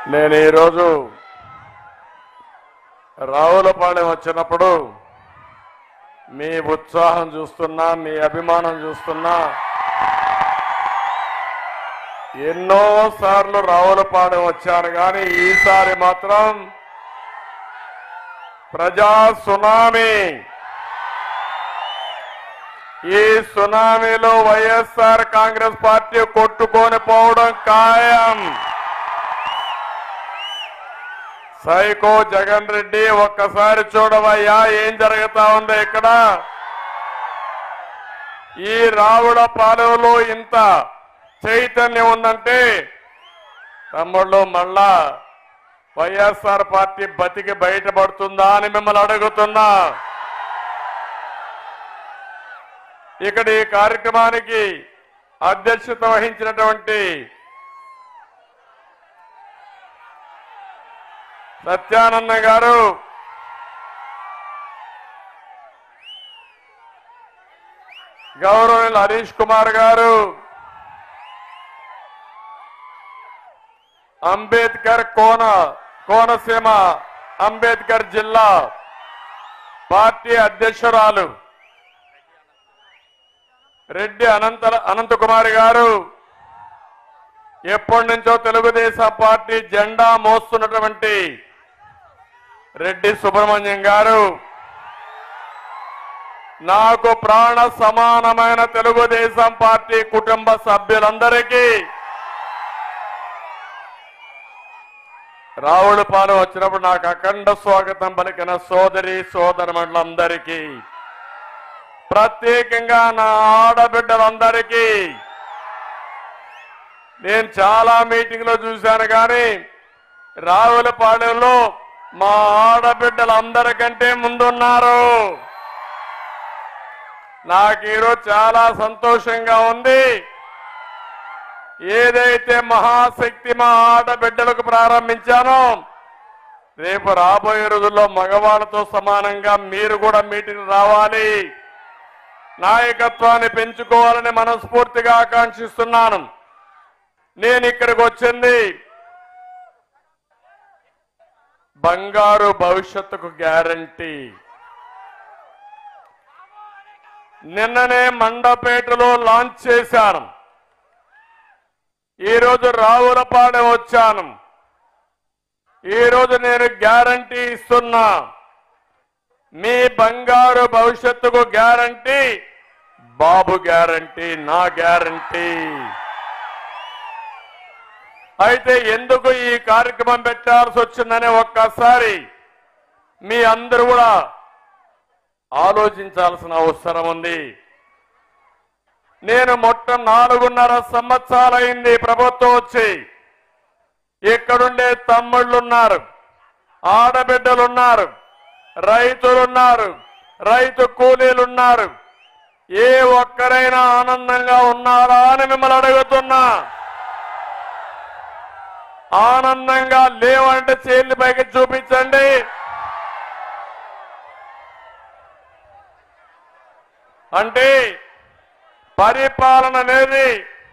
నేను ఈరోజు రావులపాలెం వచ్చినప్పుడు మీ ఉత్సాహం చూస్తున్నా మీ అభిమానం చూస్తున్నా ఎన్నో సార్లు రావులపాలెం వచ్చాను కానీ ఈసారి మాత్రం ప్రజా సునామీ ఈ సునామీలో వైఎస్ఆర్ కాంగ్రెస్ పార్టీ కొట్టుకొని పోవడం ఖాయం సైకో జగన్ రెడ్డి ఒక్కసారి చూడవయ్యా ఏం జరుగుతా ఉందో ఇక్కడ ఈ రావుల పాలెంలో ఇంత చైతన్యం ఉందంటే తమ్ముళ్ళు మళ్ళా వైఎస్ఆర్ పార్టీ బతికి బయటపడుతుందా అని మిమ్మల్ని అడుగుతున్నా ఇక్కడ ఈ కార్యక్రమానికి అధ్యక్షత వహించినటువంటి సత్యానంద గారు గౌరవనీయులు హరీష్ కుమార్ గారు అంబేద్కర్ కోన కోనసీమ అంబేద్కర్ జిల్లా పార్టీ అధ్యక్షురాలు రెడ్డి అనంత అనంతకుమారి గారు ఎప్పటి నుంచో తెలుగుదేశం పార్టీ జెండా మోస్తున్నటువంటి రెడ్డి సుబ్రహ్మణ్యం గారు నాకు ప్రాణ సమానమైన తెలుగుదేశం పార్టీ కుటుంబ సభ్యులందరికీ రావులపాలెం వచ్చినప్పుడు నాకు అఖండ స్వాగతం పలికిన సోదరి సోదరులందరికీ ప్రత్యేకంగా నా ఆడబిడ్డలందరికీ నేను చాలా మీటింగ్ లో చూశాను కానీ రావులపాలెంలో మా ఆడబిడ్డలందరికంటే ముందున్నారు నాకు ఈరోజు చాలా సంతోషంగా ఉంది ఏదైతే మహాశక్తి మా ఆడబిడ్డలకు ప్రారంభించానో రేపు రాబోయే రోజుల్లో మగవాళ్ళతో సమానంగా మీరు కూడా మీటింగ్ రావాలి నాయకత్వాన్ని పెంచుకోవాలని మనస్ఫూర్తిగా ఆకాంక్షిస్తున్నాను నేను ఇక్కడికి వచ్చింది బంగారు భవిష్యత్తుకు గ్యారంటీ నిన్ననే మండపేటలో లాంచ్ చేశాను ఈరోజు రావులపాలెం వచ్చాను ఈరోజు నేను గ్యారంటీ ఇస్తున్నా మీ బంగారు భవిష్యత్తుకు గ్యారంటీ బాబు గ్యారంటీ నా గ్యారంటీ అయితే ఎందుకు ఈ కార్యక్రమం పెట్టాల్సి వచ్చిందనే ఒక్కసారి మీ అందరూ కూడా ఆలోచించాల్సిన అవసరం ఉంది నేను మొట్ట నాలుగున్నర సంవత్సరాలైంది ప్రభుత్వం వచ్చి ఇక్కడుండే తమ్ముళ్ళున్నారు ఆడబిడ్డలున్నారు రైతులున్నారు రైతు కూలీలున్నారు ఏ ఒక్కరైనా ఆనందంగా ఉన్నారా అని మిమ్మల్ని అడుగుతున్నా ఆనందంగా లేవంటే చేతులు పైకి చూపించండి అంటే పరిపాలన అనేది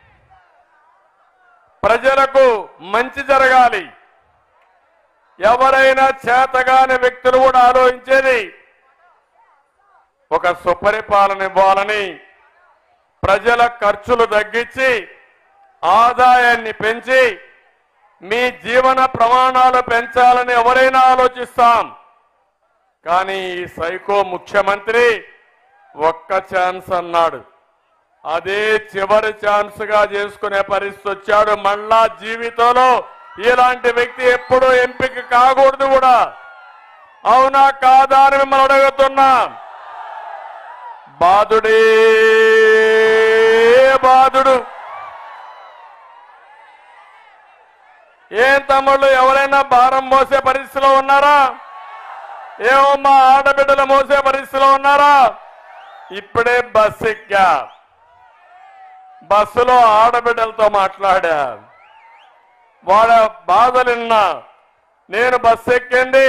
ప్రజలకు మంచి జరగాలి ఎవరైనా చేతగాని వ్యక్తులు కూడా ఆలోచించేది ఒక సుపరిపాలన ఇవ్వాలని ప్రజల ఖర్చులు తగ్గించి ఆదాయాన్ని పెంచి మీ జీవన ప్రమాణాలు పెంచాలని ఎవరైనా ఆలోచిస్తాం కానీ ఈ సైకో ముఖ్యమంత్రి ఒక్క ఛాన్స్ అన్నాడు అదే చివరి ఛాన్స్ గా చేసుకునే పరిస్థితి వచ్చాడు మళ్ళా జీవితంలో ఇలాంటి వ్యక్తి ఎప్పుడూ ఎంపిక కాకూడదు కూడా అవునా కాదా అని మిమ్మల్ని అడుగుతున్నా బాధుడే బాధుడు ఏం తమ్ముళ్ళు ఎవరైనా భారం మోసే పరిస్థితిలో ఉన్నారా ఏమో మా ఆడబిడ్డలు మోసే పరిస్థితిలో ఉన్నారా ఇప్పుడే బస్ ఎక్కా బస్సులో ఆడబిడ్డలతో మాట్లాడా వాళ్ళ బాధలు విన్నా నేను బస్సు ఎక్కింది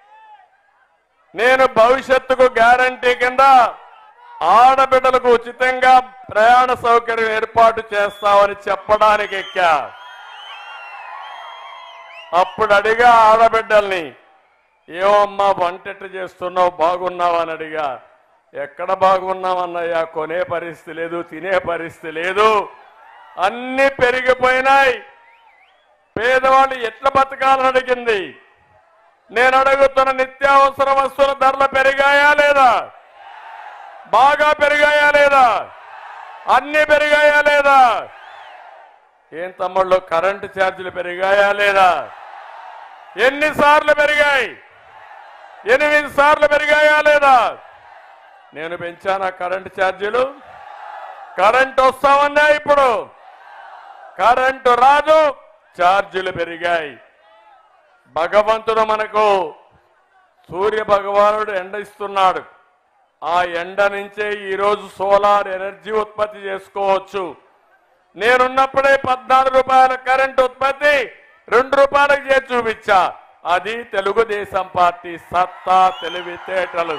నేను భవిష్యత్తుకు గ్యారంటీ కింద ఆడబిడ్డలకు ఉచితంగా ప్రయాణ సౌకర్యం ఏర్పాటు చేస్తామని చెప్పడానికి ఎక్కా అప్పుడు అడిగా ఆడబిడ్డల్ని ఏమమ్మా వంటెట్టు చేస్తున్నావు బాగున్నావా అని అడిగా ఎక్కడ బాగున్నామన్నయ్యా కొనే పరిస్థితి లేదు తినే పరిస్థితి లేదు అన్ని పెరిగిపోయినాయి పేదవాళ్ళు ఎట్లా బతకాలని అడిగింది నేను అడుగుతున్న నిత్యావసర వస్తువుల ధరలు పెరిగాయా లేదా బాగా పెరిగాయా లేదా అన్ని పెరిగాయా లేదా ఏం తమ్ముళ్ళు కరెంటు ఛార్జీలు పెరిగాయా లేదా ఎన్నిసార్లు పెరిగాయి ఎనిమిది సార్లు పెరిగాయా లేదా నేను పెంచానా కరెంటు ఛార్జీలు కరెంటు వస్తామన్నా ఇప్పుడు కరెంటు రాదు ఛార్జీలు పెరిగాయి భగవంతుడు మనకు సూర్య భగవానుడు ఎండ ఇస్తున్నాడు ఆ ఎండ నుంచే ఈరోజు సోలార్ ఎనర్జీ ఉత్పత్తి చేసుకోవచ్చు నేనున్నప్పుడే పద్నాలుగు రూపాయల కరెంట్ ఉత్పత్తి రెండు రూపాయలకు చేసి చూపించా అది తెలుగుదేశం పార్టీ సత్తా తెలివితేటలు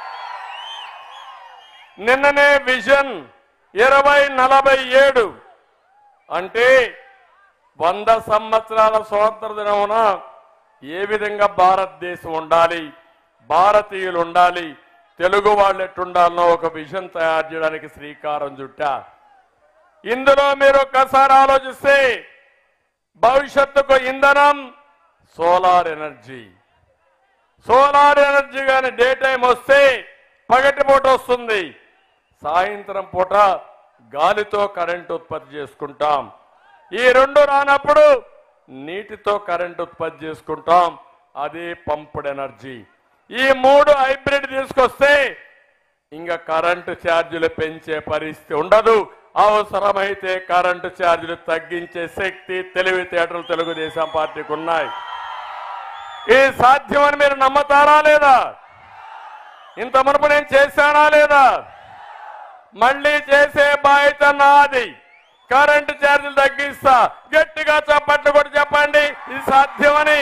నిన్ననే విజన్ ఇరవై నలభై ఏడు అంటే వంద సంవత్సరాల స్వాతంత్ర దినమున ఏ విధంగా భారతదేశం ఉండాలి భారతీయులు ఉండాలి తెలుగు వాళ్ళు ఎట్టుండాలనో ఒక విజన్ తయారు చేయడానికి శ్రీకారం చుట్టా ఇందులో మీరు ఒక్కసారి ఆలోచిస్తే భవిష్యత్తుకు ఇంధనం సోలార్ ఎనర్జీ సోలార్ ఎనర్జీ కానీ డే టైం వస్తే పగటి పూట వస్తుంది సాయంత్రం పూట గాలితో కరెంట్ ఉత్పత్తి చేసుకుంటాం ఈ రెండు రానప్పుడు నీటితో కరెంట్ ఉత్పత్తి చేసుకుంటాం అది పంప్డ్ ఎనర్జీ ఈ మూడు హైబ్రిడ్ తీసుకొస్తే ఇంకా కరెంటు ఛార్జీలు పెంచే పరిస్థితి ఉండదు అవసరమైతే కరెంటు ఛార్జీలు తగ్గించే శక్తి తెలివితేటలు తెలుగుదేశం పార్టీకి ఉన్నాయి ఇది సాధ్యమని మీరు నమ్మతారా లేదా ఇంత మునుపు నేను చేశానా లేదా మళ్ళీ చేసే బాధ్యత నాది కరెంటు ఛార్జీలు తగ్గిస్తా గట్టిగా చప్పట్లు కూడా చెప్పండి ఇది సాధ్యమని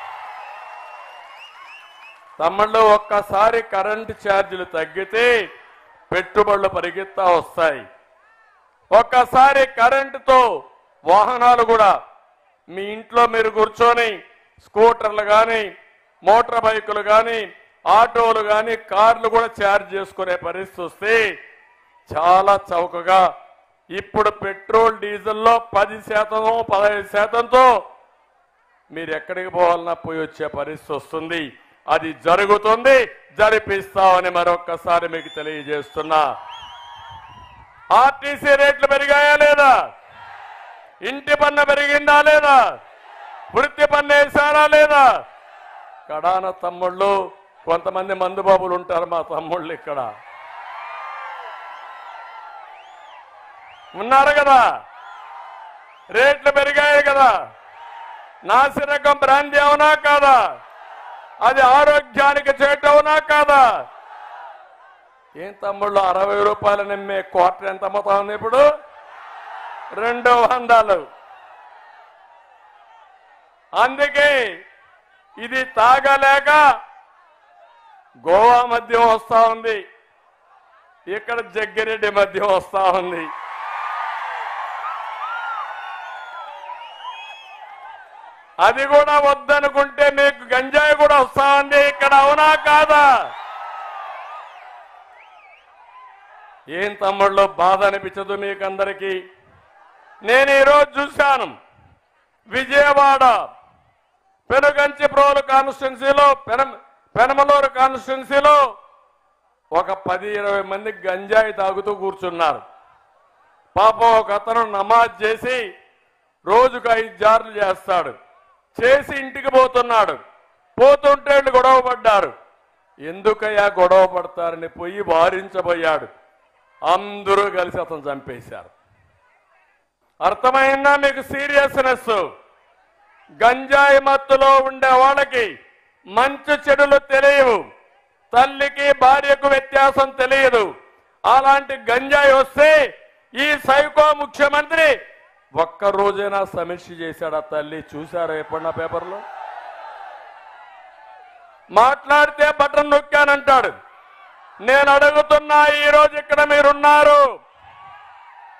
తమ్ముళ్ళు ఒక్కసారి కరెంటు ఛార్జీలు తగ్గితే పెట్టుబడులు పరిగెత్తా వస్తాయి ఒక్కసారి కరెంటుతో వాహనాలు కూడా మీ ఇంట్లో మీరు కూర్చొని స్కూటర్లు కానీ మోటార్ బైకులు కానీ ఆటోలు కానీ కార్లు కూడా ఛార్జ్ చేసుకునే పరిస్థితి వస్తే చాలా చౌకగా ఇప్పుడు పెట్రోల్ డీజిల్లో పది శాతం పదహైదు శాతంతో మీరు ఎక్కడికి పోవాలన్నా పోయి వచ్చే పరిస్థితి వస్తుంది అది జరుగుతుంది జరిపిస్తామని మరొక్కసారి మీకు తెలియజేస్తున్నా ఆర్టీసీ రేట్లు పెరిగాయా లేదా ఇంటి పన్ను పెరిగిందా లేదా వృత్తి పన్ను వేశారా లేదా కడాన తమ్ముళ్ళు కొంతమంది మందుబాబులు ఉంటారు మా తమ్ముళ్ళు ఇక్కడ ఉన్నారు కదా రేట్లు పెరిగాయి కదా నాసిరకం బ్రాంతి అవునా కాదా అది ఆరోగ్యానికి చేటు అవునా కాదా ఏం తమ్ముళ్ళు అరవై రూపాయలు నిమ్మే క్వార్టర్ ఎంత అమ్ముతా ఉంది ఇప్పుడు రెండు వందలు అందుకే ఇది తాగలేక గోవా మద్యం వస్తా ఉంది ఇక్కడ జగ్గిరెడ్డి మద్యం వస్తా ఉంది అది కూడా వద్దనుకుంటే మీకు గంజాయి కూడా వస్తా ఉంది ఇక్కడ అవునా కాదా ఏం తమ్ముళ్ళు బాధ అనిపించదు మీకు అందరికీ నేను ఈరోజు చూశాను విజయవాడ పెనుగంచి ప్రోలు కాన్స్టిట్యున్సీలో పెన పెనమలూరు కాన్స్టిట్యున్సీలో ఒక పది ఇరవై మంది గంజాయి తాగుతూ కూర్చున్నారు పాపం ఒక అతను నమాజ్ చేసి రోజుకు ఐదు జార్లు చేస్తాడు చేసి ఇంటికి పోతున్నాడు పోతుంటే వీళ్ళు గొడవ పడ్డారు ఎందుకయ్యా గొడవ పడతారని పోయి వారించబోయాడు అందరూ కలిసి అతను చంపేశారు అర్థమైందా మీకు సీరియస్నెస్ గంజాయి మత్తులో ఉండే వాళ్ళకి మంచి చెడులు తెలియవు తల్లికి భార్యకు వ్యత్యాసం తెలియదు అలాంటి గంజాయి వస్తే ఈ సైకో ముఖ్యమంత్రి ఒక్క రోజైనా సమీక్ష చేశాడు ఆ తల్లి చూశారా ఎప్పుడన్నా పేపర్లో మాట్లాడితే బటన్ నొక్కానంటాడు నేను అడుగుతున్నా ఈ రోజు ఇక్కడ మీరున్నారు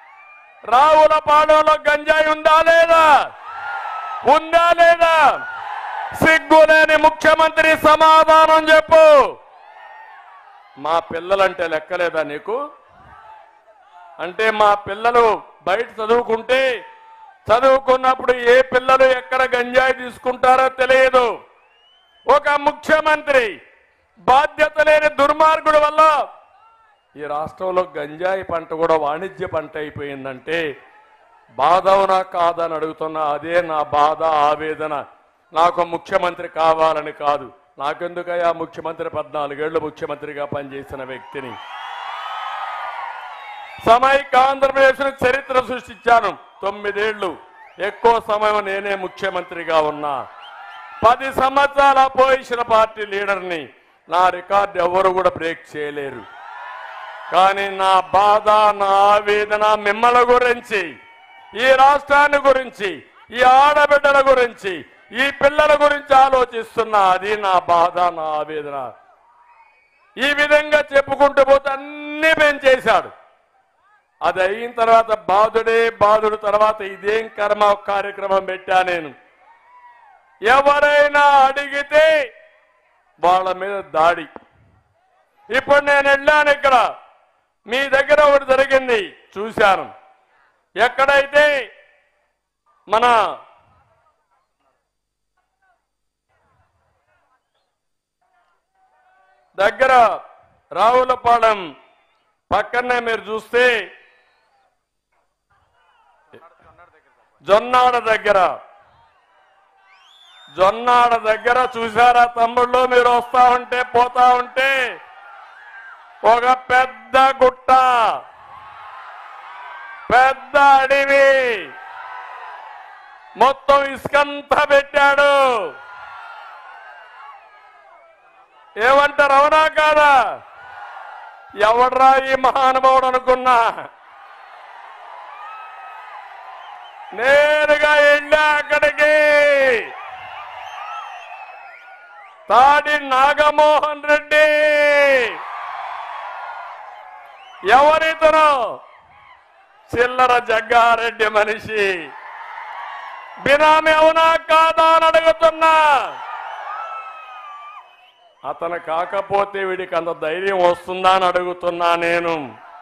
రావుల పాడంలో గంజాయి ఉందా లేదా ఉందా లేదా సిగ్గులేని ముఖ్యమంత్రి సమాధానం చెప్పు మా పిల్లలంటే లెక్కలేదా నీకు అంటే మా పిల్లలు బయట చదువుకుంటే చదువుకున్నప్పుడు ఏ పిల్లలు ఎక్కడ గంజాయి తీసుకుంటారో తెలియదు ఒక ముఖ్యమంత్రి బాధ్యత లేని దుర్మార్గుడు వల్ల ఈ రాష్ట్రంలో గంజాయి పంట కూడా వాణిజ్య పంట అయిపోయిందంటే బాధవునా కాదని అడుగుతున్నా అదే నా బాధ ఆవేదన నాకు ముఖ్యమంత్రి కావాలని కాదు నాకెందుకయ్యా ముఖ్యమంత్రి పద్నాలుగేళ్లు ముఖ్యమంత్రిగా పనిచేసిన వ్యక్తిని సమైక్య ఆంధ్రప్రదేశ్ చరిత్ర సృష్టించాను తొమ్మిదేళ్లు ఎక్కువ సమయం నేనే ముఖ్యమంత్రిగా ఉన్నా పది సంవత్సరాల అపోజిషన్ పార్టీ లీడర్ని నా రికార్డు ఎవరు కూడా బ్రేక్ చేయలేరు కానీ నా బాధ నా ఆవేదన మిమ్మల్ని గురించి ఈ రాష్ట్రాన్ని గురించి ఈ ఆడబిడ్డల గురించి ఈ పిల్లల గురించి ఆలోచిస్తున్నా అది నా బాధ నా ఆవేదన ఈ విధంగా చెప్పుకుంటూ పోతే అన్ని పెంచేశాడు అది అయిన తర్వాత బాధుడే బాధుడు తర్వాత ఇదేం కర్మ కార్యక్రమం పెట్టా నేను ఎవరైనా అడిగితే వాళ్ళ మీద దాడి ఇప్పుడు నేను వెళ్ళాను ఇక్కడ మీ దగ్గర ఒకటి జరిగింది చూశాను ఎక్కడైతే మన దగ్గర రావులపాలెం పక్కనే మీరు చూస్తే జొన్నాడ దగ్గర జొన్నాడ దగ్గర చూసారా తమ్ముళ్ళు మీరు వస్తా ఉంటే పోతా ఉంటే ఒక పెద్ద గుట్ట పెద్ద అడవి మొత్తం ఇసుకంతా పెట్టాడు ఏమంటారు అవునా కాదా ఎవడ్రా ఈ మహానుభావుడు అనుకున్నా నేరుగా వెళ్ళా అక్కడికి తాడి నాగమోహన్ రెడ్డి ఎవరితను చిల్లర జగ్గారెడ్డి మనిషి బినామీ అవునా కాదా అని అడుగుతున్నా అతను కాకపోతే వీడికి అంత ధైర్యం వస్తుందా అని అడుగుతున్నా నేను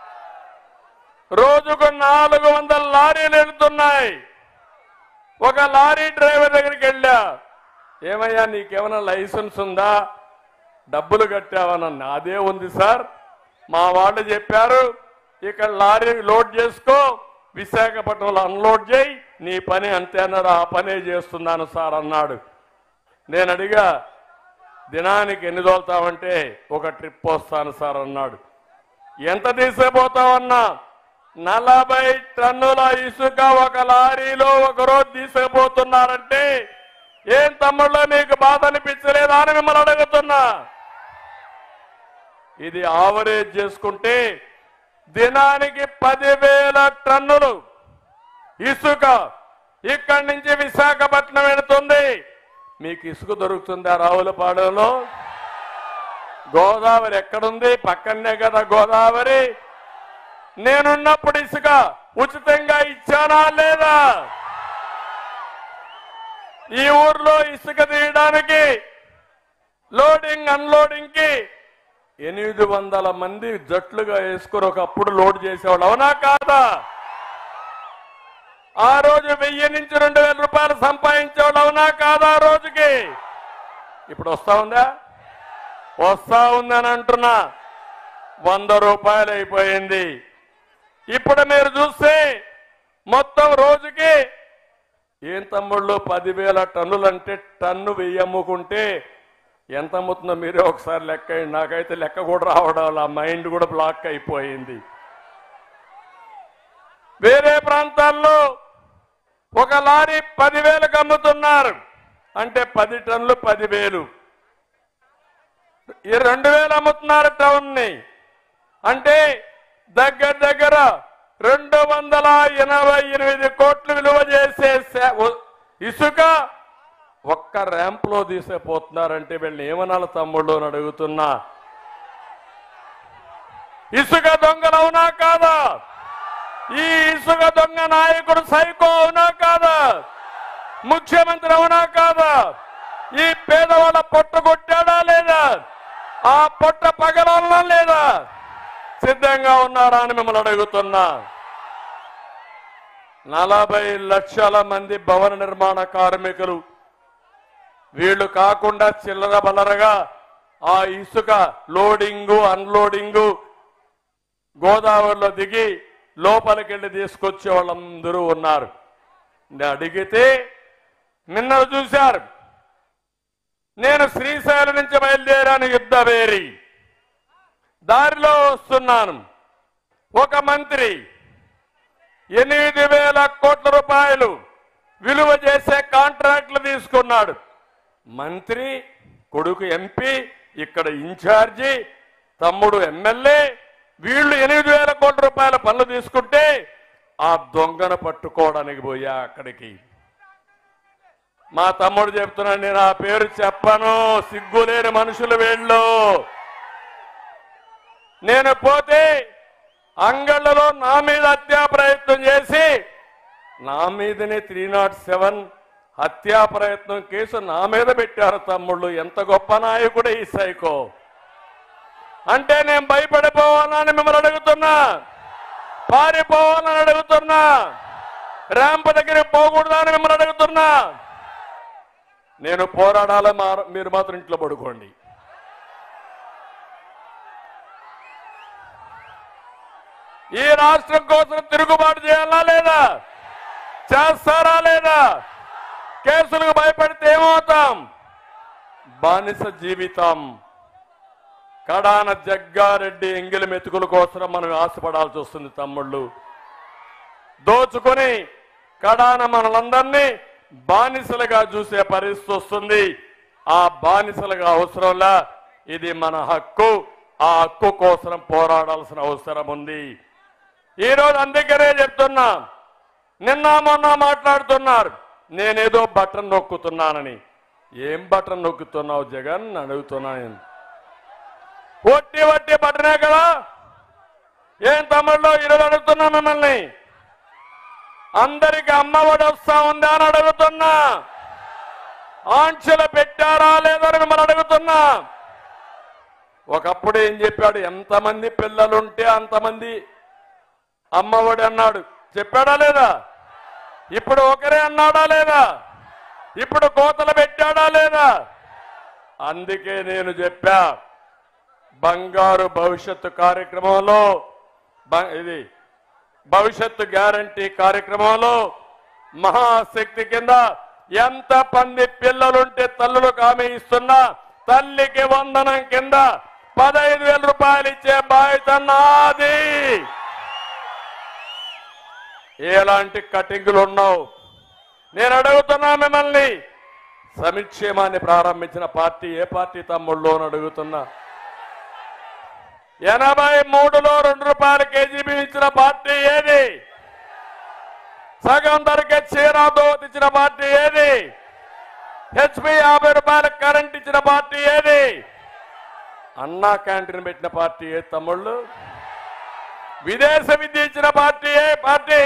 రోజుకు నాలుగు వందల లారీలు వెళ్తున్నాయి ఒక లారీ డ్రైవర్ దగ్గరికి వెళ్ళా ఏమయ్యా నీకేమైనా లైసెన్స్ ఉందా డబ్బులు కట్టావనన్నా అదే ఉంది సార్ మా వాళ్ళు చెప్పారు ఇక్కడ లారీ లోడ్ చేసుకో విశాఖపట్నంలో అన్లోడ్ చేయి నీ పని అంతే అన్నారు ఆ పనే చేస్తున్నాను సార్ అన్నాడు నేను అడిగా దినానికి ఎన్ని తోలుతావంటే ఒక ట్రిప్ వస్తాను సార్ అన్నాడు ఎంత తీసుకుపోతావన్నా నలభై టన్నుల ఇసుక ఒక లారీలో ఒక రోజు తీసుకుపోతున్నారంటే ఏం తమ్ముళ్ళు మీకు బాధ అనిపించలేదా అని మిమ్మల్ని అడుగుతున్నా ఇది ఆవరేజ్ చేసుకుంటే దినానికి పదివేల టన్నులు ఇసుక ఇక్కడి నుంచి విశాఖపట్నం వెళుతుంది మీకు ఇసుక దొరుకుతుందా రావులపాడులో గోదావరి ఎక్కడుంది పక్కనే కదా గోదావరి నేనున్నప్పుడు ఇసుక ఉచితంగా ఇచ్చానా లేదా ఈ ఊర్లో ఇసుక తీయడానికి లోడింగ్ అన్లోడింగ్ కి ఎనిమిది వందల మంది జట్లుగా వేసుకుని ఒకప్పుడు లోడ్ చేసేవాళ్ళు అవునా కాదా ఆ రోజు వెయ్యి నుంచి రెండు వేల రూపాయలు సంపాదించేవాళ్ళు అవునా కాదా ఆ రోజుకి ఇప్పుడు వస్తా ఉందా వస్తా ఉందని అంటున్నా వంద రూపాయలు అయిపోయింది ఇప్పుడు మీరు చూస్తే మొత్తం రోజుకి ఏం తమ్ముళ్ళు పదివేల టన్నులు అంటే టన్ను వెయ్యి అమ్ముకుంటే ఎంత అమ్ముతుందో మీరే ఒకసారి లెక్క వేయండి. నాకైతే లెక్క కూడా రావడం వల్ల మైండ్ కూడా బ్లాక్ అయిపోయింది వేరే ప్రాంతాల్లో ఒక లారీ పదివేలకు అమ్ముతున్నారు అంటే పది టన్నులు పదివేలు ఈ రెండు వేలు అమ్ముతున్నారు టౌన్ ని అంటే దగ్గర దగ్గర రెండు వందల ఎనభై ఎనిమిది కోట్లు విలువ చేసే శా- ఉ- ఇసుక ఒక్క ర్యాంప్ లో తీసుకుపోతున్నారంటే వీళ్ళని ఏమనాలి తమ్ముళ్ళు అని అడుగుతున్నా ఇసుక దొంగలు అవునా కాదా ఈ ఇసుక దొంగ నాయకుడు సైకో అవునా కాదా ముఖ్యమంత్రి అవునా కాదా ఈ పేదవాళ్ళ పొట్ట కొట్టాడా లేదా ఆ పొట్ట పగలన్నా లేదా సిద్ధంగా ఉన్నారా అని మిమ్మల్ని అడుగుతున్నా నలభై లక్షల మంది భవన నిర్మాణ కార్మికులు వీళ్ళు కాకుండా చిల్లర బలరగా ఆ ఇసుక లోడింగు అన్లోడింగు గోదావరిలో దిగి లోపలికెళ్ళి తీసుకొచ్చే వాళ్ళందరూ ఉన్నారు నేను అడిగితే నిన్న చూశారు నేను శ్రీశైలం నుంచి బయలుదేరాను యుద్ధ వేరి దారిలో వస్తున్నాను ఒక మంత్రి ఎనిమిది వేల కోట్ల రూపాయలు విలువ చేసే కాంట్రాక్ట్లు తీసుకున్నాడు మంత్రి కొడుకు ఎంపీ ఇక్కడ ఇన్ఛార్జి తమ్ముడు ఎమ్మెల్యే వీళ్ళు ఎనిమిది వేల కోట్ల రూపాయల పనులు తీసుకుంటే ఆ దొంగను పట్టుకోవడానికి పోయా అక్కడికి మా తమ్ముడు చెప్తున్నాడు నేను ఆ పేరు చెప్పను సిగ్గులేని మనుషులు వీళ్ళు నేను పోతే అంగళ్ళలో నా మీద హత్యా ప్రయత్నం చేసి నా మీదనే త్రీ నాట్ సెవెన్ హత్యా ప్రయత్నం కేసు నా మీద పెట్టారు తమ్ముళ్ళు ఎంత గొప్ప నాయకుడే ఈ సైకో అంటే నేను భయపడిపోవాలని మిమ్మల్ని అడుగుతున్నా పారిపోవాలని అడుగుతున్నా ర్యాంప్ దగ్గరికి పోకూడదని మిమ్మల్ని అడుగుతున్నా నేను పోరాడాలి మా- మీరు మాత్రం ఇంట్లో పడుకోండి ఈ రాష్ట్రం కోసం తిరుగుబాటు చేయాలా లేదా చేస్తారా లేదా కేసులకు భయపడితే ఏమవుతాం బానిస జీవితం కడాన జగ్గారెడ్డి ఎంగిలి మెతుకుల కోసం మనం ఆశపడాల్సి వస్తుంది తమ్ముళ్ళు దోచుకొని కడాన మనలందరినీ బానిసలుగా చూసే పరిస్థితి వస్తుంది ఆ బానిసలుగా అవసరంలా ఇది మన హక్కు ఆ హక్కు కోసం పోరాడాల్సిన అవసరం ఉంది ఈ రోజు అందుకనే చెప్తున్నా నిన్న మొన్న మాట్లాడుతున్నారు నేనేదో బటన్ నొక్కుతున్నానని ఏం బటన్ నొక్కుతున్నావు జగన్ అని అడుగుతున్నా నేను ఒట్టి వట్టి బటనే కదా ఏం తమ్ముళ్ళు ఈరోజు అడుగుతున్నా మిమ్మల్ని అందరికి అమ్మఒడి వస్తా ఉందా అని అడుగుతున్నా ఆంక్షలు పెట్టారా లేదని మిమ్మల్ని అడుగుతున్నా ఒకప్పుడు ఏం చెప్పాడు ఎంతమంది పిల్లలుంటే అంతమంది అమ్మఒడి అన్నాడు చెప్పాడా లేదా ఇప్పుడు ఒకరే అన్నాడా లేదా ఇప్పుడు కోతలు పెట్టాడా లేదా అందుకే నేను చెప్పా బంగారు భవిష్యత్తు కార్యక్రమంలో బ- ఇది భవిష్యత్తు గ్యారంటీ కార్యక్రమంలో మహాశక్తి కింద ఎంత మంది పిల్లలుంటే తల్లులకు ఆమె ఇస్తున్నా తల్లికి వందనం కింద పదహైదు వేల రూపాయలు ఇచ్చే బాధ్యత నాది ఎలాంటి కటింగులు ఉన్నావు నేను అడుగుతున్నా మిమ్మల్ని సమిక్షేమాన్ని ప్రారంభించిన పార్టీ ఏ పార్టీ తమ్ముళ్ళు అని అడుగుతున్నా ఎనభై మూడులో రెండు రూపాయల కేజీ బియ్యం ఇచ్చిన పార్టీ ఏది సగం ధరకే చీరా దోవతి ఇచ్చిన పార్టీ ఏది హెచ్పి యాభై రూపాయల కరెంట్ ఇచ్చిన పార్టీ ఏది అన్నా క్యాంటీన్ పెట్టిన పార్టీ ఏ తమ్ముళ్ళు విదేశ విద్య ఇచ్చిన పార్టీ ఏ పార్టీ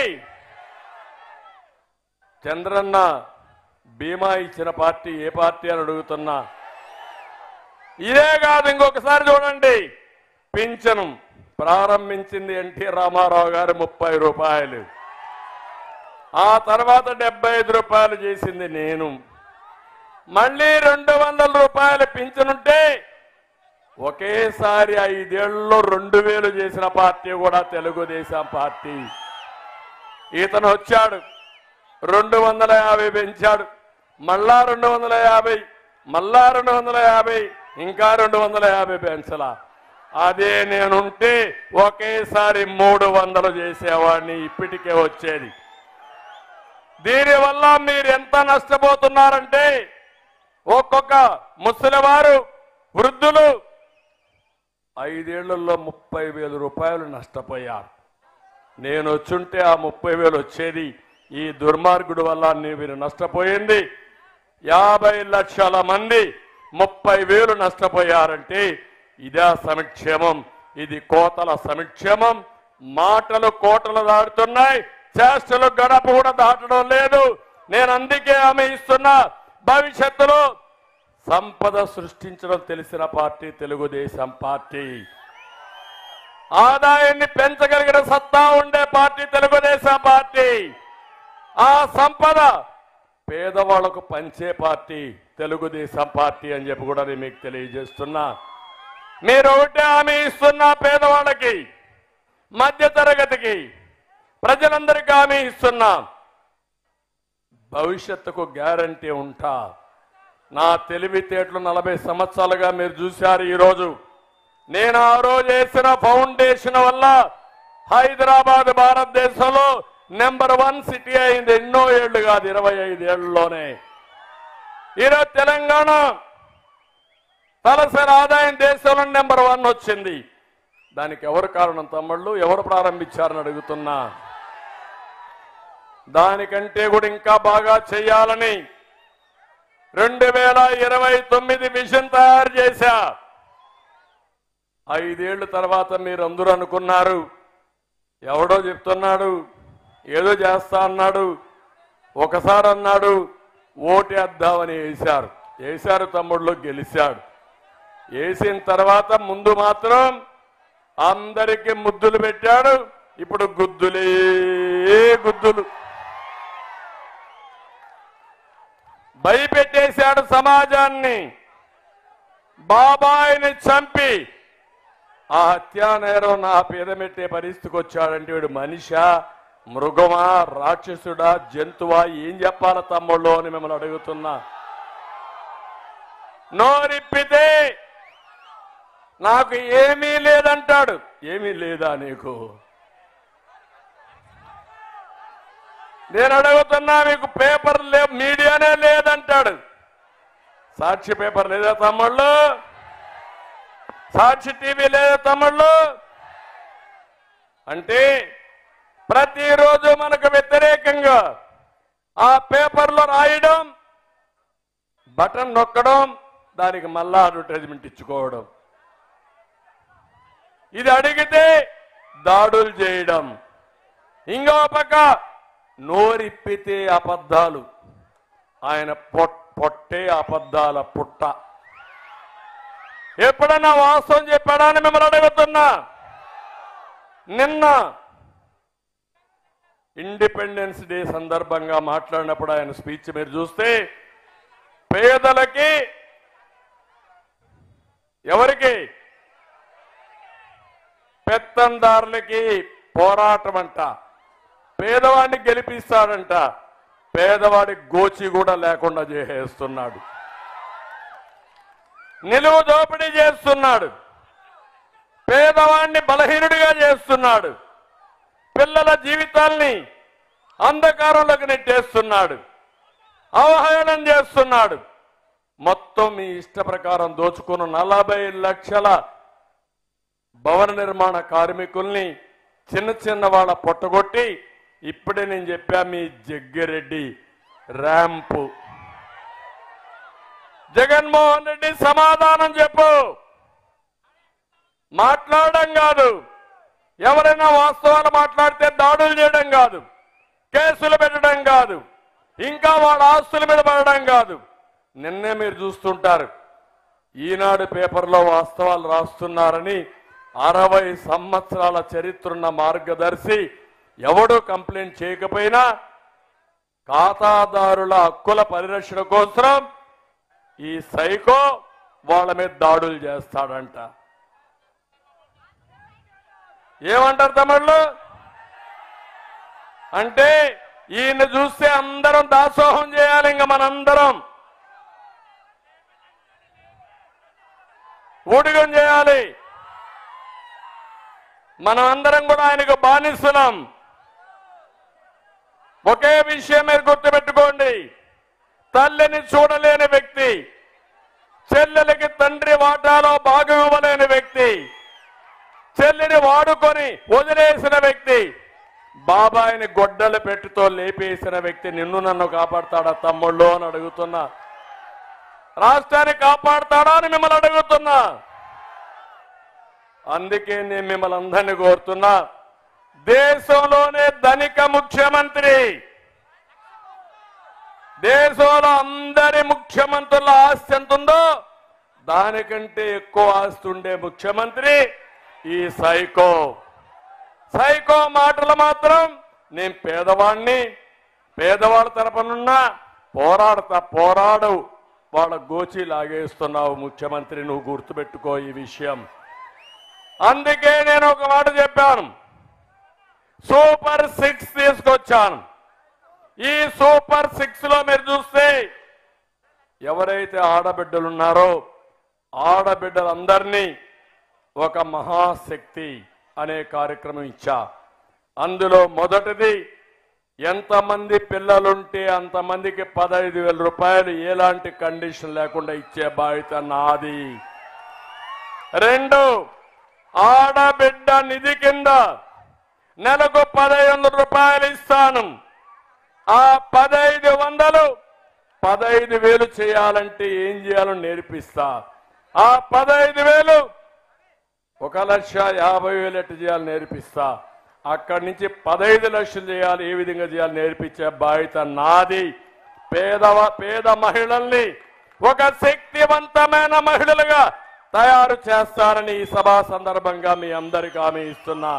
చంద్రన్న బీమా ఇచ్చిన పార్టీ ఏ పార్టీ అని అడుగుతున్నా ఇదే కాదు ఇంకొకసారి చూడండి పింఛను ప్రారంభించింది ఎన్టీ రామారావు గారు ముప్పై రూపాయలు ఆ తర్వాత డెబ్బై ఐదు రూపాయలు చేసింది నేను మళ్ళీ రెండు వందల రూపాయలు పింఛనుంటే ఒకేసారి ఐదేళ్లలో రెండు వేలు చేసిన పార్టీ కూడా తెలుగుదేశం పార్టీ ఇతను వచ్చాడు రెండు వందల యాభై పెంచాడు మళ్ళా రెండు వందల యాభై మళ్ళా రెండు వందల యాభై ఇంకా రెండు వందల యాభై పెంచలా అదే నేనుంటే ఒకేసారి మూడు వందలు చేసేవాడిని ఇప్పటికే వచ్చేది దీనివల్ల మీరు ఎంత నష్టపోతున్నారంటే ఒక్కొక్క ముసలివారు వృద్ధులు ఐదేళ్లలో ముప్పై వేల రూపాయలు నష్టపోయారు నేను వచ్చుంటే ఆ ముప్పై వేలు వచ్చేది ఈ దుర్మార్గుడు వల్ల మీరు నష్టపోయింది యాభై లక్షల మంది ముప్పై వేలు నష్టపోయారంటే ఇదే సమిక్షేమం ఇది కోతల సమిక్షేమం మాటలు కోటలు దాటుతున్నాయి చేష్టలు గడప కూడా దాటడం లేదు నేను అందుకే హామీ ఇస్తున్నా భవిష్యత్తులో సంపద సృష్టించడం తెలిసిన పార్టీ తెలుగుదేశం పార్టీ ఆదాయాన్ని పెంచగలిగిన సత్తా ఉండే పార్టీ తెలుగుదేశం పార్టీ ఆ సంపద పేదవాళ్లకు పంచే పార్టీ తెలుగుదేశం పార్టీ అని చెప్పి కూడా నేను మీకు తెలియజేస్తున్నా మీరు ఒకటే హామీ ఇస్తున్నా పేదవాళ్ళకి మధ్య తరగతికి ప్రజలందరికీ హామీ ఇస్తున్నా భవిష్యత్తుకు గ్యారంటీ ఉంటా నా తెలివితేటలు నలభై సంవత్సరాలుగా మీరు చూశారు ఈరోజు నేను ఆ రోజు వేసిన ఫౌండేషన్ వల్ల హైదరాబాద్ భారతదేశంలో నెంబర్ వన్ సిటీ అయింది ఎన్నో ఏళ్లు కాదు ఇరవై ఐదు ఏళ్లలోనే ఈరోజు తెలంగాణ తలసరి ఆదాయం దేశంలో నెంబర్ వన్ వచ్చింది దానికి ఎవరు కారణం తమ్ముళ్ళు ఎవరు ప్రారంభించారని అడుగుతున్నా దానికంటే కూడా ఇంకా బాగా చేయాలని రెండు వేల ఇరవై తొమ్మిది విజన్ తయారు చేశా ఐదేళ్ల తర్వాత మీరు అందరూ అనుకున్నారు ఎవడో చెప్తున్నాడు ఏదో చేస్తా అన్నాడు ఒకసారి అన్నాడు ఓటేద్దామని వేశారు వేశారు తమ్ముళ్ళు గెలిచాడు వేసిన తర్వాత ముందు మాత్రం అందరికి ముద్దులు పెట్టాడు ఇప్పుడు గుద్దులే గుద్దులు భయపెట్టేశాడు సమాజాన్ని బాబాయిని చంపి ఆ హత్యా నేరం నా పేదమెట్టే పరిస్థితికి వచ్చాడంటే వీడు మనిషా మృగమా రాక్షసుడా జంతువా ఏం చెప్పాల తమ్ముళ్ళు అని మిమ్మల్ని అడుగుతున్నా నోరిప్పితే నాకు ఏమీ లేదంటాడు ఏమీ లేదా నీకు నేను అడుగుతున్నా మీకు పేపర్ లే మీడియానే లేదంటాడు సాక్షి పేపర్ లేదా తమ్ముళ్ళు సాక్షి టీవీ లేదా తమ్ముళ్ళు అంటే ప్రతిరోజు మనకు వ్యతిరేకంగా ఆ పేపర్లో రాయడం బటన్ నొక్కడం దానికి మళ్ళా అడ్వర్టైజ్మెంట్ ఇచ్చుకోవడం ఇది అడిగితే దాడులు చేయడం ఇంకో పక్క నోరిప్పితే అబద్ధాలు ఆయన పొట్ పొట్టే అబద్ధాల పుట్ట ఎప్పుడన్నా వాస్తవం చెప్పాడా అని మిమ్మల్ని అడుగుతున్నా నిన్న ఇండిపెండెన్స్ డే సందర్భంగా మాట్లాడినప్పుడు ఆయన స్పీచ్ మీరు చూస్తే పేదలకి ఎవరికి పెత్తందారులకి పోరాటం అంట పేదవాడిని గెలిపిస్తాడంట పేదవాడి గోచి కూడా లేకుండా చేసేస్తున్నాడు నిలువు దోపిడీ చేస్తున్నాడు పేదవాడిని బలహీనుడిగా చేస్తున్నాడు పిల్లల జీవితాల్ని అంధకారంలోకి నెట్టేస్తున్నాడు అవహేళన చేస్తున్నాడు మొత్తం మీ ఇష్ట ప్రకారం దోచుకున్న నలభై లక్షల భవన నిర్మాణ కార్మికుల్ని చిన్న చిన్న వాళ్ళ పొట్టగొట్టి ఇప్పుడే నేను చెప్పా మీ జగ్గిరెడ్డి ర్యాంపు జగన్మోహన్ రెడ్డి సమాధానం చెప్పు మాట్లాడడం కాదు ఎవరైనా వాస్తవాలు మాట్లాడితే దాడులు చేయడం కాదు కేసులు పెట్టడం కాదు ఇంకా వాళ్ళ ఆస్తుల మీద పడడం కాదు నిన్నే మీరు చూస్తుంటారు ఈనాడు పేపర్లో వాస్తవాలు రాస్తున్నారని అరవై సంవత్సరాల చరిత్రున్న మార్గదర్శి ఎవడు కంప్లైంట్ చేయకపోయినా ఖాతాదారుల హక్కుల పరిరక్షణ కోసం ఈ సైకో వాళ్ళ మీద దాడులు చేస్తాడంట ఏమంటారు తమిళ్ళు అంటే ఈయన చూస్తే అందరం దాసోహం చేయాలి ఇంకా మనందరం ఊడిగం చేయాలి మనం అందరం కూడా ఆయనకు బానిస్తున్నాం ఒకే విషయం మీరు గుర్తుపెట్టుకోండి తల్లిని చూడలేని వ్యక్తి చెల్లెలకి తండ్రి వాటాలో భాగం ఇవ్వలేని వ్యక్తి చెల్లిని వాడుకొని వదిలేసిన వ్యక్తి బాబాయిని గొడ్డల పెట్టుతో లేపేసిన వ్యక్తి నిన్ను నన్ను కాపాడతాడా తమ్ముళ్ళు అని అడుగుతున్నా రాష్ట్రాన్ని కాపాడతాడా అని మిమ్మల్ని అడుగుతున్నా అందుకే నేను మిమ్మల్ని అందరినీ కోరుతున్నా దేశంలోనే ధనిక ముఖ్యమంత్రి దేశంలో అందరి ముఖ్య ముఖ్యమంత్రుల ఆస్తి ఎంత ఉందో దానికంటే ఎక్కువ ఆస్తి ఉండే ముఖ్యమంత్రి ఈ సైకో సైకో మాటలు మాత్రం నేను పేదవాణ్ణి పేదవాళ్ళ తరపునున్నా పోరాడతా పోరాడవు వాళ్ళ గోచి లాగేస్తున్నావు ముఖ్యమంత్రి నువ్వు గుర్తుపెట్టుకో ఈ విషయం అందుకే నేను ఒక మాట చెప్పాను సూపర్ సిక్స్ తీసుకొచ్చాను ఈ సూపర్ సిక్స్ లో మీరు చూస్తే ఎవరైతే ఆడబిడ్డలు ఉన్నారో ఆడబిడ్డలందరినీ ఒక మహాశక్తి అనే కార్యక్రమం ఇచ్చా అందులో మొదటిది ఎంతమంది పిల్లలుంటే అంతమందికి పదహైదు వేల రూపాయలు ఎలాంటి కండిషన్ లేకుండా ఇచ్చే బాధ్యత నాది రెండు ఆడబిడ్డ నిధి కింద నెలకు పదహైదు వందల రూపాయలు ఇస్తాను ఆ పదహైదు వందలు పదహైదు వేలు చేయాలంటే ఏం చేయాలో నేర్పిస్తా ఆ పదహైదు వేలు ఒక లక్ష యాభై వేలు ఎట్టు చేయాలి నేర్పిస్తా అక్కడి నుంచి పదహైదు లక్షలు చేయాలి ఏ విధంగా చేయాలి నేర్పించే బాధ్యత నాది పేదవ పేద మహిళల్ని ఒక శక్తివంతమైన మహిళలుగా తయారు చేస్తానని ఈ సభా సందర్భంగా మీ అందరికీ హామీ ఇస్తున్నా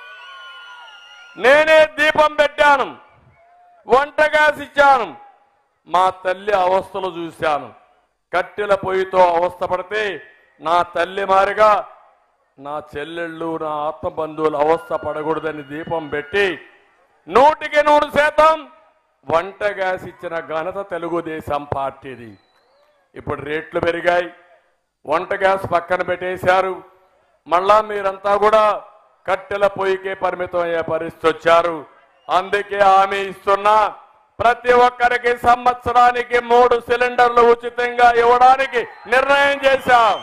నేనే దీపం పెట్టాను వంట గ్యాస్ ఇచ్చాను మా తల్లి అవస్థలు చూశాను కట్టెల పొయ్యితో అవస్థ పడితే నా తల్లి మారిగా నా చెల్లెళ్ళు నా ఆత్మ బంధువులు అవస్థ పడకూడదని దీపం పెట్టి నూటికి నూరు శాతం వంట గ్యాస్ ఇచ్చిన ఘనత తెలుగుదేశం పార్టీది ఇప్పుడు రేట్లు పెరిగాయి వంట గ్యాస్ పక్కన పెట్టేశారు మళ్ళా మీరంతా కూడా కట్టెల పొయ్యికే పరిమితం అయ్యే పరిస్థితి వచ్చారు అందుకే హామీ ఇస్తున్నా ప్రతి ఒక్కరికి సంవత్సరానికి మూడు సిలిండర్లు ఉచితంగా ఇవ్వడానికి నిర్ణయం చేశాం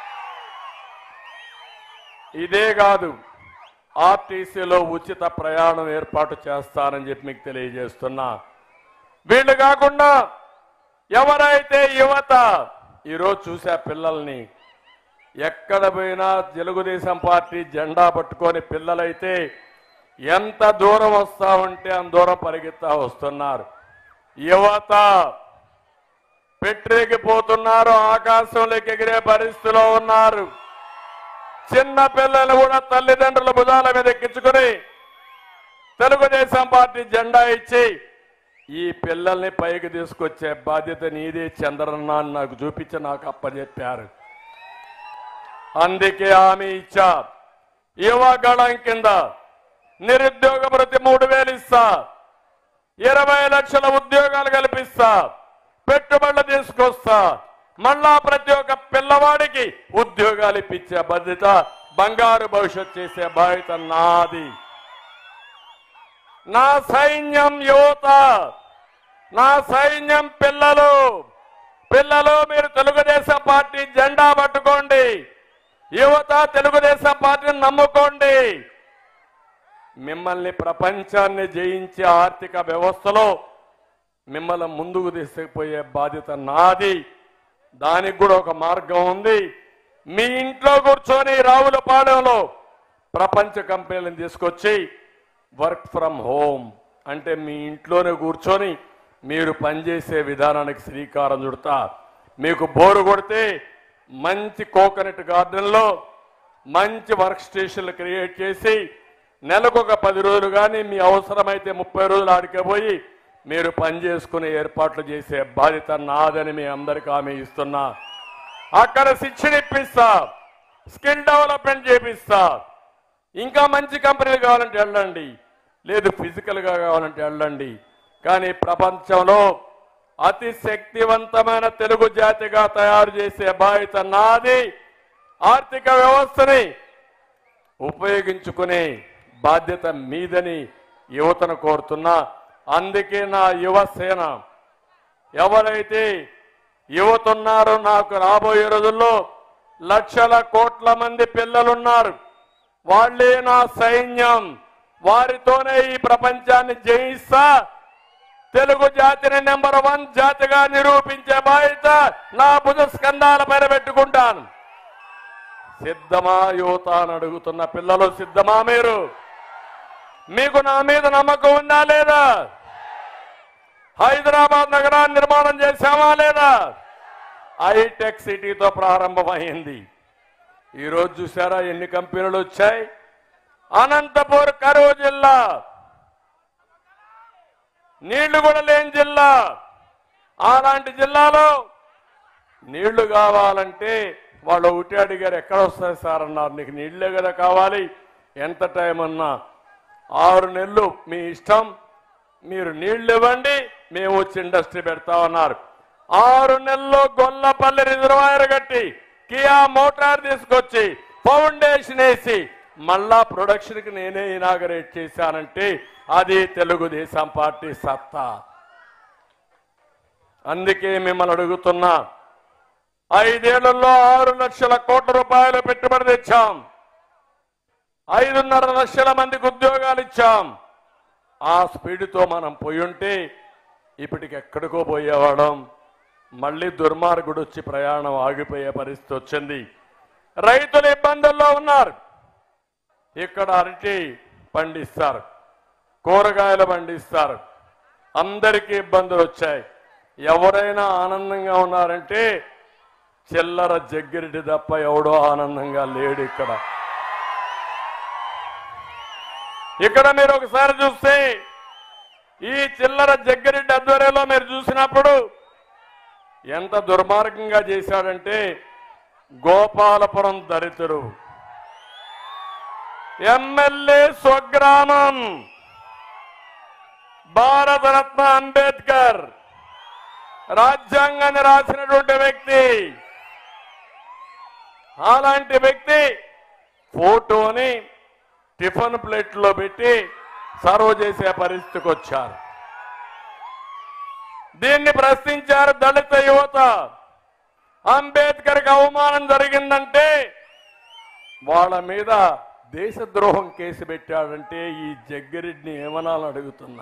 ఇదే కాదు ఆర్టీసీలో ఉచిత ప్రయాణం ఏర్పాటు చేస్తానని చెప్పి మీకు తెలియజేస్తున్నా వీళ్ళు కాకుండా ఎవరైతే యువత ఈరోజు చూసా పిల్లల్ని ఎక్కడ పోయినా తెలుగుదేశం పార్టీ జెండా పట్టుకొని పిల్లలైతే ఎంత దూరం వస్తా ఉంటే అంత దూరం పరిగెత్తా వస్తున్నారు యువత పెట్టిపోతున్నారు ఆకాశంలోకి ఎగిరే పరిస్థితిలో ఉన్నారు చిన్న పిల్లలు కూడా తల్లిదండ్రుల భుజాల మీద ఎక్కించుకుని తెలుగుదేశం పార్టీ జెండా ఇచ్చి ఈ పిల్లల్ని పైకి తీసుకొచ్చే బాధ్యత నీదే చంద్రన్న అని నాకు చూపించి నాకు అప్పచెప్పారు అందుకే హామీ ఇచ్చా యువగళం కింద నిరుద్యోగ ప్రతి మూడు వేలు ఇస్తా ఇరవై లక్షల ఉద్యోగాలు కల్పిస్తా పెట్టుబడులు తీసుకొస్తా మళ్ళా ప్రతి ఒక్క పిల్లవాడికి ఉద్యోగాలు ఇప్పించే బాధ్యత బంగారు భవిష్యత్ చేసే బాధ్యత నాది నా సైన్యం యువత నా సైన్యం పిల్లలు పిల్లలు మీరు తెలుగుదేశం పార్టీ జెండా పట్టుకోండి యువత తెలుగుదేశం పార్టీని నమ్ముకోండి మిమ్మల్ని ప్రపంచాన్ని జయించే ఆర్థిక వ్యవస్థలో మిమ్మల్ని ముందుకు తీసుకుపోయే బాధ్యత నాది దానికి కూడా ఒక మార్గం ఉంది మీ ఇంట్లో కూర్చొని రావులపాలెంలో ప్రపంచ కంపెనీలను తీసుకొచ్చి వర్క్ ఫ్రమ్ హోమ్ అంటే మీ ఇంట్లోనే కూర్చొని మీరు పనిచేసే విధానానికి శ్రీకారం చుడతా మీకు బోరు కొడితే మంచి కోకోనట్ గార్డెన్లో మంచి వర్క్ స్టేషన్లు క్రియేట్ చేసి నెలకు ఒక పది రోజులు కానీ మీ అవసరమైతే ముప్పై రోజులు ఆడికే పోయి మీరు పని చేసుకునే ఏర్పాట్లు చేసే బాధ్యత నాదని మీ అందరికీ హామీ ఇస్తున్నా అక్కడ శిక్షణ ఇప్పిస్తా స్కిల్ డెవలప్మెంట్ చేపిస్తా ఇంకా మంచి కంపెనీలు కావాలంటే వెళ్ళండి లేదు ఫిజికల్ గా కావాలంటే వెళ్ళండి కానీ ప్రపంచంలో అతి శక్తివంతమైన తెలుగు జాతిగా తయారు చేసే బాధ్యత నాది ఆర్థిక వ్యవస్థని ఉపయోగించుకునే బాధ్యత మీదని యువతను కోరుతున్నా అందుకే నా యువ సేన ఎవరైతే యువత ఉన్నారో నాకు రాబోయే రోజుల్లో లక్షల కోట్ల మంది పిల్లలున్నారు వాళ్ళే నా సైన్యం వారితోనే ఈ ప్రపంచాన్ని జయిస్తా తెలుగు జాతిని నెంబర్ వన్ జాతిగా నిరూపించే బాధ్యత నా భుజ స్కంధాల పైన పెట్టుకుంటాను సిద్ధమా యువత అని అడుగుతున్న పిల్లలు సిద్ధమా మీరు మీకు నా మీద నమ్మకం ఉందా లేదా హైదరాబాద్ నగరాన్ని నిర్మాణం చేశామా లేదా హైటెక్ సిటీతో ప్రారంభమైంది ఈరోజు చూసారా ఎన్ని కంపెనీలు వచ్చాయి అనంతపూర్ కరువు జిల్లా నీళ్లు కూడా లేని జిల్లా అలాంటి జిల్లాలో నీళ్లు కావాలంటే వాళ్ళు ఒకటి అడిగారు ఎక్కడ వస్తాయి సార్ అన్నారు నీకు నీళ్లే కదా కావాలి ఎంత టైం అన్నా ఆరు నెలలు మీ ఇష్టం మీరు నీళ్లు ఇవ్వండి మేము వచ్చి ఇండస్ట్రీ పెడతామన్నారు ఆరు నెలల్లో గొల్లపల్లి రిజర్వాయర్ కట్టి కియా మోటార్ తీసుకొచ్చి ఫౌండేషన్ వేసి మళ్ళా ప్రొడక్షన్కి నేనే ఇనాగరేట్ చేశానంటే అది తెలుగుదేశం పార్టీ సత్తా అందుకే మిమ్మల్ని అడుగుతున్నా ఐదేళ్లలో ఆరు లక్షల కోట్ల రూపాయలు పెట్టుబడి తెచ్చాం ఐదున్నర లక్షల మందికి ఉద్యోగాలు ఇచ్చాం ఆ స్పీడ్తో మనం పోయి ఉంటే ఇప్పటికి ఎక్కడికో పోయేవాళ్ళం మళ్ళీ దుర్మార్గుడు వచ్చి ప్రయాణం ఆగిపోయే పరిస్థితి వచ్చింది రైతులు ఇబ్బందుల్లో ఉన్నారు ఇక్కడ అరటి పండిస్తారు కూరగాయలు పండిస్తారు అందరికీ ఇబ్బందులు వచ్చాయి ఎవరైనా ఆనందంగా ఉన్నారంటే చిల్లర జగ్గిరెడ్డి తప్ప ఎవడో ఆనందంగా లేడు ఇక్కడ ఇక్కడ మీరు ఒకసారి చూస్తే ఈ చిల్లర జగ్గిరెడ్డి ఆధ్వర్యంలో మీరు చూసినప్పుడు ఎంత దుర్మార్గంగా చేశాడంటే గోపాలపురం దళితులు ఎమ్మెల్యే స్వగ్రామం భారతరత్న అంబేద్కర్ రాజ్యాంగాన్ని రాసినటువంటి వ్యక్తి అలాంటి వ్యక్తి ఫోటోని టిఫిన్ ప్లేట్లో పెట్టి సర్వ్ చేసే పరిస్థితికి వచ్చారు దీన్ని ప్రశ్నించారు దళిత యువత అంబేద్కర్కి అవమానం జరిగిందంటే వాళ్ళ మీద దేశద్రోహం కేసు పెట్టాడంటే ఈ జగ్గిరెడ్డిని ఏమనాలని అడుగుతున్నా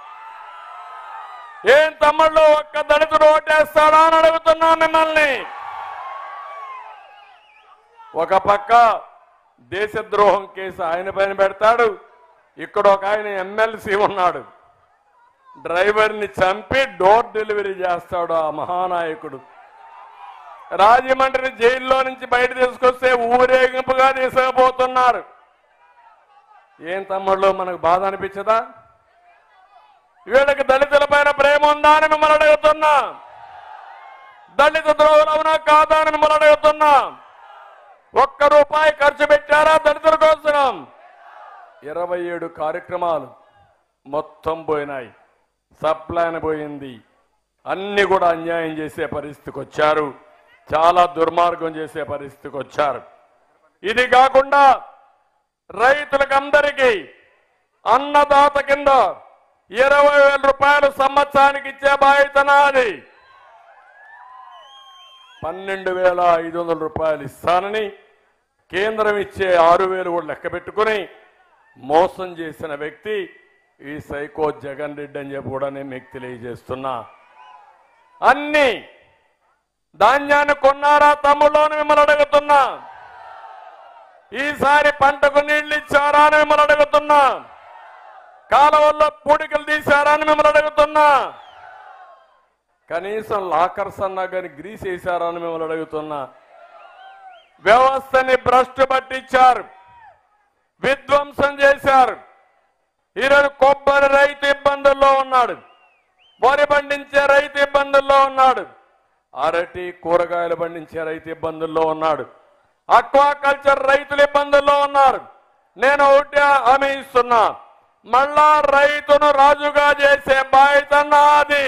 ఏం తమ్ముళ్ళు ఒక్క దళితుడు ఓటేస్తాడా అని అడుగుతున్నా మిమ్మల్ని ఒక పక్క దేశద్రోహం కేసు ఆయన పైన పెడతాడు ఇక్కడ ఒక ఆయన ఎమ్మెల్సీ ఉన్నాడు డ్రైవర్ని చంపి డోర్ డెలివరీ చేస్తాడు ఆ మహానాయకుడు రాజమండ్రి జైల్లో నుంచి బయట తీసుకొస్తే ఊరేగింపుగా తీసుకుపోతున్నారు ఏం తమ్ముళ్ళు మనకు బాధ అనిపించదా వీళ్ళకి దళితుల పైన ప్రేమ ఉందా అని మిమ్మల్ని అడుగుతున్నా దళిత ద్రోహులు అవునా కాదా అని మిమ్మల్ని అడుగుతున్నా ఒక్క రూపాయి ఖర్చు పెట్టారా దళితుల కోసం ఇరవై ఏడు కార్యక్రమాలు మొత్తం పోయినాయి సప్లాన్ పోయింది అన్ని కూడా అన్యాయం చేసే పరిస్థితికి వచ్చారు చాలా దుర్మార్గం చేసే పరిస్థితికి వచ్చారు ఇది కాకుండా రైతులకు అందరికీ అన్నదాత కింద ఇరవై వేల రూపాయలు సంవత్సరానికి ఇచ్చే బాధ్యత నాది పన్నెండు వేల ఐదు వందల రూపాయలు ఇస్తానని కేంద్రం ఇచ్చే ఆరు వేలు కూడా లెక్క పెట్టుకుని మోసం చేసిన వ్యక్తి ఈ సైకో జగన్ రెడ్డి అని చెప్పి కూడా నేను మీకు తెలియజేస్తున్నా అన్ని ధాన్యాన్ని కొన్నారా తమ్ముళ్ళని మిమ్మల్ని అడుగుతున్నా ఈసారి పంటకు నీళ్లు ఇచ్చారా అని మిమ్మల్ని అడుగుతున్నా కాలువల్లో పూడికలు తీశారా అని మిమ్మల్ని అడుగుతున్నా కనీసం లాకర్స్ అన్నా కానీ గ్రీస్ వేశారా అని మిమ్మల్ని అడుగుతున్నా వ్యవస్థని భ్రష్టు పట్టించారు విధ్వంసం చేశారు ఈరోజు కొబ్బరి రైతు ఇబ్బందుల్లో ఉన్నాడు వరి పండించే రైతు ఇబ్బందుల్లో ఉన్నాడు అరటి కూరగాయలు పండించే రైతు ఇబ్బందుల్లో ఉన్నాడు అక్వాకల్చర్ రైతులు ఇబ్బందుల్లో ఉన్నారు నేను ఒకటి హామీ ఇస్తున్నా మళ్ళా రైతును రాజుగా చేసే బాధ్యత నాది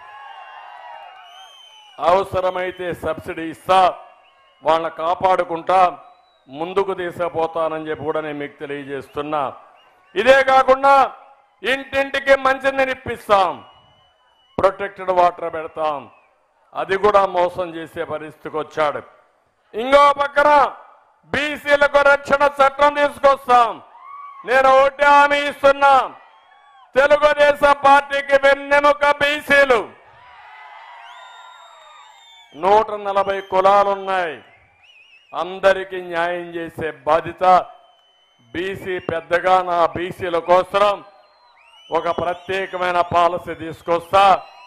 అవసరమైతే సబ్సిడీ ఇస్తా వాళ్ళని కాపాడుకుంటా ముందుకు తీసుకుపోతానని చెప్పి కూడా నేను మీకు తెలియజేస్తున్నా ఇదే కాకుండా ఇంటింటికి మంచినీరు ఇప్పిస్తాం ప్రొటెక్టెడ్ వాటర్ పెడతాం అది కూడా మోసం చేసే పరిస్థితికి వచ్చాడు ఇంకో పక్కన బీసీలకు రక్షణ చట్టం తీసుకొస్తాం నేను ఒకటి హామీ ఇస్తున్నా తెలుగుదేశం పార్టీకి వెన్నెముక బీసీలు నూట నలభై కులాలున్నాయి అందరికీ న్యాయం చేసే బాధ్యత బీసీ పెద్దగా నా బీసీల కోసం ఒక ప్రత్యేకమైన పాలసీ తీసుకొస్తా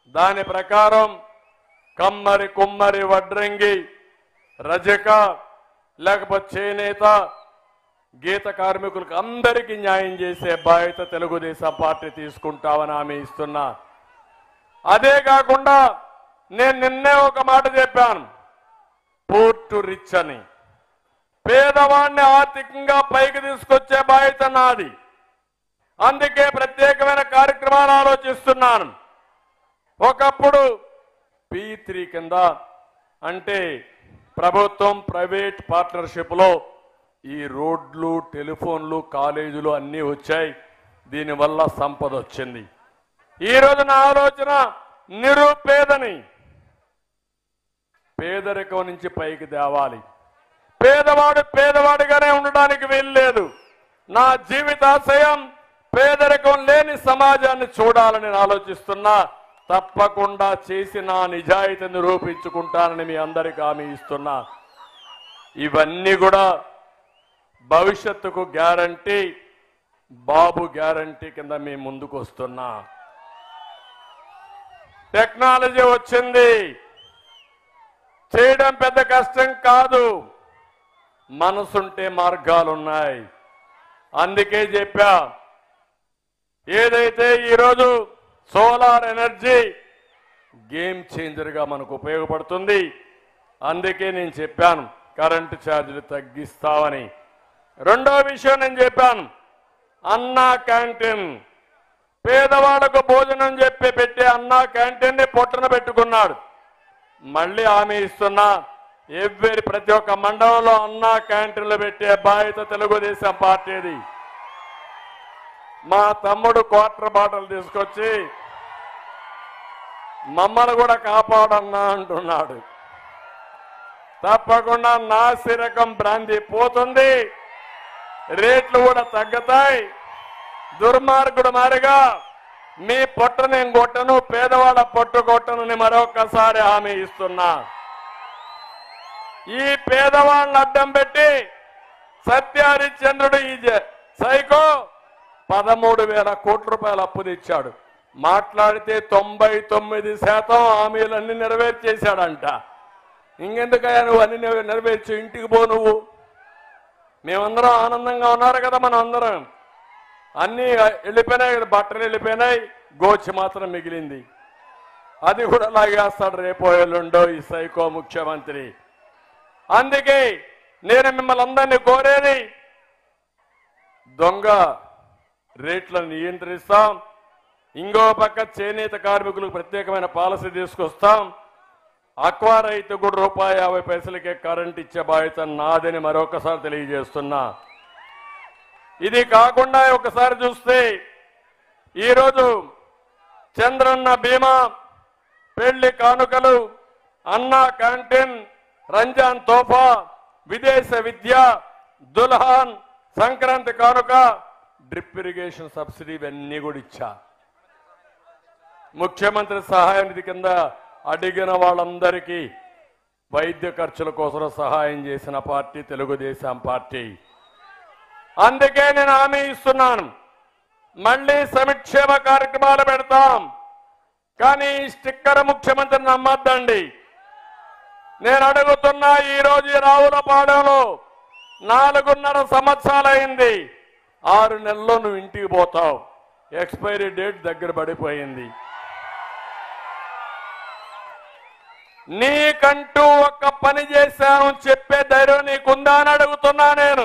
దాని ప్రకారం కమ్మరి కుమ్మరి వడ్రంగి రజక లేకపోతే చేనేత గీత కార్మికులకు అందరికీ న్యాయం చేసే బాధ్యత తెలుగుదేశం పార్టీ తీసుకుంటామని హామీ ఇస్తున్నా అదే కాకుండా నేను నిన్నే ఒక మాట చెప్పాను పూర్టు రిచ్ అని పేదవాడిని ఆర్థికంగా పైకి తీసుకొచ్చే బాధ్యత నాది అందుకే ప్రత్యేకమైన కార్యక్రమాలు ఆలోచిస్తున్నాను ఒకప్పుడు పి త్రీ కింద అంటే ప్రభుత్వం ప్రైవేట్ పార్ట్నర్షిప్లో ఈ రోడ్లు టెలిఫోన్లు కాలేజీలు అన్నీ వచ్చాయి దీనివల్ల సంపద వచ్చింది ఈ రోజు నా ఆలోచన నిరుపేదని పేదరికం నుంచి పైకి తేవాలి పేదవాడు పేదవాడిగానే ఉండడానికి వీల్లేదు నా జీవితాశయం పేదరికం లేని సమాజాన్ని చూడాలని నేను ఆలోచిస్తున్నా తప్పకుండా చేసి నా నిజాయితీ నిరూపించుకుంటానని మీ అందరికీ హామీ ఇస్తున్నా ఇవన్నీ కూడా భవిష్యత్తుకు గ్యారంటీ బాబు గ్యారంటీ కింద మీ ముందుకు వస్తున్నా టెక్నాలజీ వచ్చింది చేయడం పెద్ద కష్టం కాదు మనసుంటే మార్గాలున్నాయి అందుకే చెప్పా ఏదైతే ఈరోజు సోలార్ ఎనర్జీ గేమ్ చేంజర్గా మనకు ఉపయోగపడుతుంది అందుకే నేను చెప్పాను కరెంటు ఛార్జీలు తగ్గిస్తామని రెండో విషయం నేను చెప్పాను అన్నా క్యాంటీన్ పేదవాళ్లకు భోజనం చెప్పి పెట్టే అన్నా క్యాంటీన్ ని పొట్టన పెట్టుకున్నాడు మళ్ళీ హామీ ఇస్తున్నా ఎవ్వరి ప్రతి ఒక్క మండలంలో అన్నా క్యాంటీన్లు పెట్టే బాధ్యత తెలుగుదేశం పార్టీది మా తమ్ముడు క్వార్టర్ బాటిల్ తీసుకొచ్చి మమ్మల్ని కూడా కాపాడన్నా అంటున్నాడు తప్పకుండా నాసి రకం బ్రాంతి పోతుంది రేట్లు కూడా తగ్గుతాయి దుర్మార్గుడు మారిగా మీ పొట్ట నేను కొట్టను పేదవాళ్ళ పొట్టు కొట్టనని మరొకసారి హామీ ఇస్తున్నా ఈ పేదవాళ్ళని అడ్డం పెట్టి సత్యహరిశ్చంద్రుడు ఈ జ- సైకో పదమూడు వేల కోట్ల రూపాయలు అప్పు తెచ్చాడు మాట్లాడితే తొంభై తొమ్మిది శాతం హామీలన్నీ నెరవేర్చేశాడంట ఇంకెందుకయ్యా నువ్వు అన్ని నెరవే- నెరవేర్చు ఇంటికి పో నువ్వు మేమందరం ఆనందంగా ఉన్నారు కదా మనం అందరం అన్ని వెళ్ళిపోయినాయి కదా, బట్టలు వెళ్ళిపోయినాయి గోచి మాత్రం మిగిలింది అది కూడా లాగేస్తాడు రేపో ఎల్లుండో ఈ సైకో ముఖ్యమంత్రి అందుకే నేను మిమ్మల్ని అందరినీ కోరేది దొంగ రేట్లను నియంత్రిస్తాం ఇంకో పక్క చేనేత కార్మికులకు ప్రత్యేకమైన పాలసీ తీసుకొస్తాం అక్వా రైతు కూడా రూపాయి యాభై పైసలకే కరెంట్ ఇచ్చే బాధ్యత నాదని మరొకసారి తెలియజేస్తున్నా ఇది కాకుండా ఒకసారి చూస్తే ఈరోజు చంద్రన్న బీమా పెళ్లి కానుకలు అన్నా క్యాంటీన్ రంజాన్ తోఫా విదేశ విద్య దుల్హాన్ సంక్రాంతి కానుక డ్రిప్ ఇరిగేషన్ సబ్సిడీ ఇవన్నీ కూడా ఇచ్చా ముఖ్యమంత్రి సహాయ నిధి కింద అడిగిన వాళ్ళందరికీ వైద్య ఖర్చుల కోసం సహాయం చేసిన పార్టీ తెలుగుదేశం పార్టీ అందుకే నేను హామీ ఇస్తున్నాను మళ్ళీ సంక్షేమ కార్యక్రమాలు పెడతాం కానీ ఈ స్టిక్కర్ ముఖ్యమంత్రిని నమ్మద్దండి నేను అడుగుతున్నా ఈ రోజు ఈ రావులపాలెంలో నాలుగున్నర సంవత్సరాలైంది ఆరు నెలల్లో నువ్వు ఇంటికి పోతావు ఎక్స్పైరీ డేట్ దగ్గర పడిపోయింది నీకంటూ ఒక పని చేశాను చెప్పే ధైర్యం నీకుందా అని అడుగుతున్నా నేను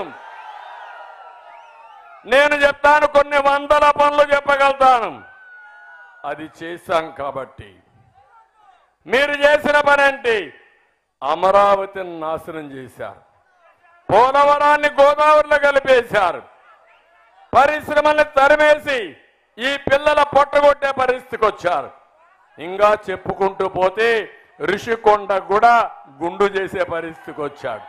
నేను చెప్తాను కొన్ని వందల పనులు చెప్పగలుగుతాను అది చేశాం కాబట్టి మీరు చేసిన పని ఏంటి అమరావతిని నాశనం చేశారు పోలవరాన్ని గోదావరిలో కలిపేశారు పరిశ్రమల్ని తరిమేసి ఈ పిల్లల పొట్టగొట్టే పరిస్థితికి వచ్చారు ఇంకా చెప్పుకుంటూ పోతే ఋషికొండ కూడా గుండు చేసే పరిస్థితికి వచ్చాడు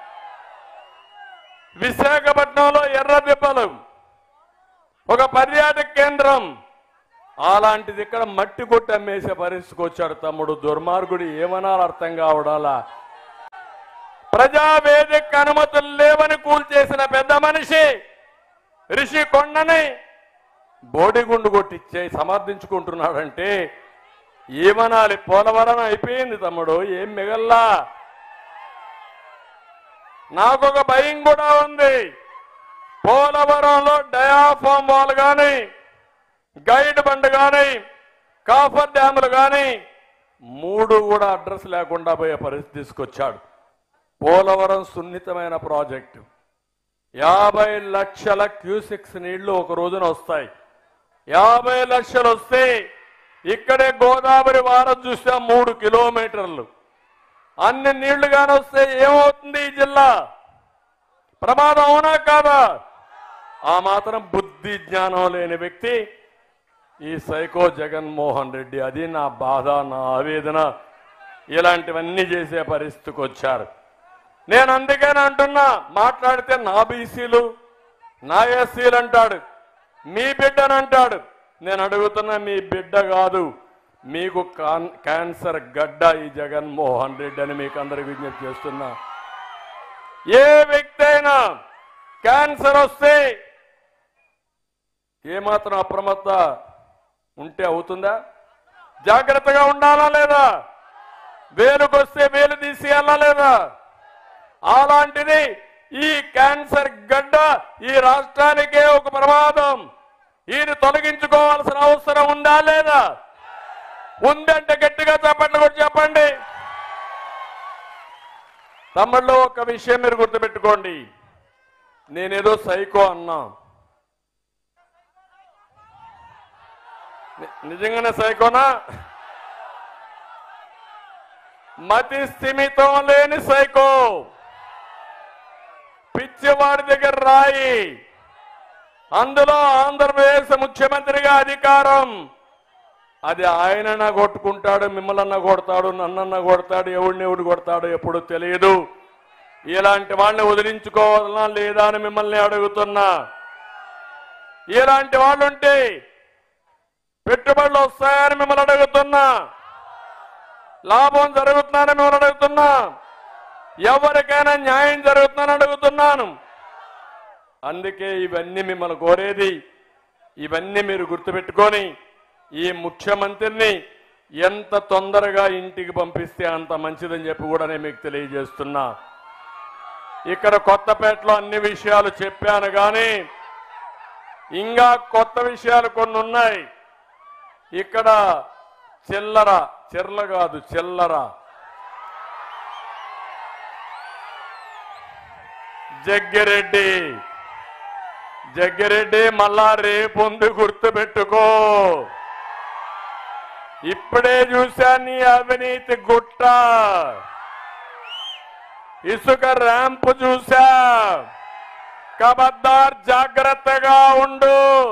విశాఖపట్నంలో ఎర్ర దెబ్బలు ఒక పర్యాటక కేంద్రం అలాంటిది ఇక్కడ మట్టి కొట్టి అమ్మేసే పరిస్థితికి వచ్చాడు తమ్ముడు దుర్మార్గుడు ఏమనాలి అర్థం కావడాలా ప్రజావేదిక అనుమతులు లేవని కూల్చేసిన పెద్ద మనిషి రిషి కొండని బోడిగుండు కొట్టిచ్చే సమర్థించుకుంటున్నాడంటే ఏమనాలి పోలవరం అయిపోయింది తమ్ముడు ఏం మిగల్లా నాకొక భయం కూడా ఉంది పోలవరంలో డయాఫామ్ వాల్ కానీ గైడ్ బండ్ కానీ కాఫర్ డ్యాములు కానీ మూడు కూడా అడ్రస్ లేకుండా పోయే పరిస్థితి తీసుకొచ్చాడు పోలవరం సున్నితమైన ప్రాజెక్టు యాభై లక్షల క్యూసిక్స్ నీళ్లు ఒక రోజున వస్తాయి యాభై లక్షలు వస్తే ఇక్కడే గోదావరి వారం చూస్తే మూడు కిలోమీటర్లు అన్ని నీళ్లు కానీ వస్తే ఏమవుతుంది ఈ జిల్లా ప్రమాదం అవునా కాదా ఆ మాత్రం బుద్ధి జ్ఞానం లేని వ్యక్తి ఈ సైకో జగన్మోహన్ రెడ్డి అది నా బాధ నా ఆవేదన ఇలాంటివన్నీ చేసే పరిస్థితికి వచ్చారు నేను అందుకని అంటున్నా మాట్లాడితే నా బీసీలు నా ఎస్సీలు అంటాడు మీ బిడ్డని అంటాడు నేను అడుగుతున్నా మీ బిడ్డ కాదు మీకు కాన్- క్యాన్సర్ గడ్డ ఈ జగన్మోహన్ రెడ్డి అని మీకు అందరికి విజ్ఞప్తి చేస్తున్నా ఏ వ్యక్తి అయినా క్యాన్సర్ వస్తే ఏమాత్రం అప్రమత్త ఉంటే అవుతుందా జాగ్రత్తగా ఉండాలా లేదా వేలుకొస్తే వేలు తీసేయాలా లేదా అలాంటిది ఈ క్యాన్సర్ గడ్డ ఈ రాష్ట్రానికే ఒక ప్రమాదం ఈయన తొలగించుకోవాల్సిన అవసరం ఉందా లేదా ఉందంటే గట్టిగా చెప్పండి కూడా చెప్పండి తమ్ముళ్ళు ఒక విషయం మీరు గుర్తుపెట్టుకోండి నేనేదో సైకో అన్నా ని- నిజంగానే సైకోనా మతి స్థిమితం లేని సైకో పిచ్చివాడి దగ్గర రాయి అందులో ఆంధ్రప్రదేశ్ ముఖ్యమంత్రిగా అధికారం అది ఆయనన్నా కొట్టుకుంటాడు మిమ్మల్ని కొడతాడు నన్నన్నా కొడతాడు ఎవడిని ఎవడు కొడతాడు ఎప్పుడు తెలియదు ఇలాంటి వాళ్ళని వదిలించుకోవాలనా లేదా అని మిమ్మల్ని అడుగుతున్నా ఇలాంటి వాళ్ళు ఉంటే పెట్టుబడులు వస్తాయని మిమ్మల్ని అడుగుతున్నా లాభం జరుగుతుందని మిమ్మల్ని అడుగుతున్నా ఎవరికైనా న్యాయం జరుగుతుందని అడుగుతున్నాను అందుకే ఇవన్నీ మిమ్మల్ని కోరేది ఇవన్నీ మీరు గుర్తుపెట్టుకొని ఈ ముఖ్యమంత్రిని ఎంత తొందరగా ఇంటికి పంపిస్తే అంత మంచిదని చెప్పి కూడా నేను మీకు తెలియజేస్తున్నా ఇక్కడ కొత్తపేటలో అన్ని విషయాలు చెప్పాను కానీ ఇంకా కొత్త విషయాలు కొన్ని ఉన్నాయి ఇక్కడ చిల్లర చిర్ల కాదు చిల్లర జగ్గిరెడ్డి జగ్గిరెడ్డి మళ్ళా రేపు ఉంది గుర్తుపెట్టుకో ఇప్పుడే చూశా నీ అవినీతి గుట్ట ఇసుక ర్యాంపు చూశా కబద్దార్ జాగ్రత్తగా ఉండు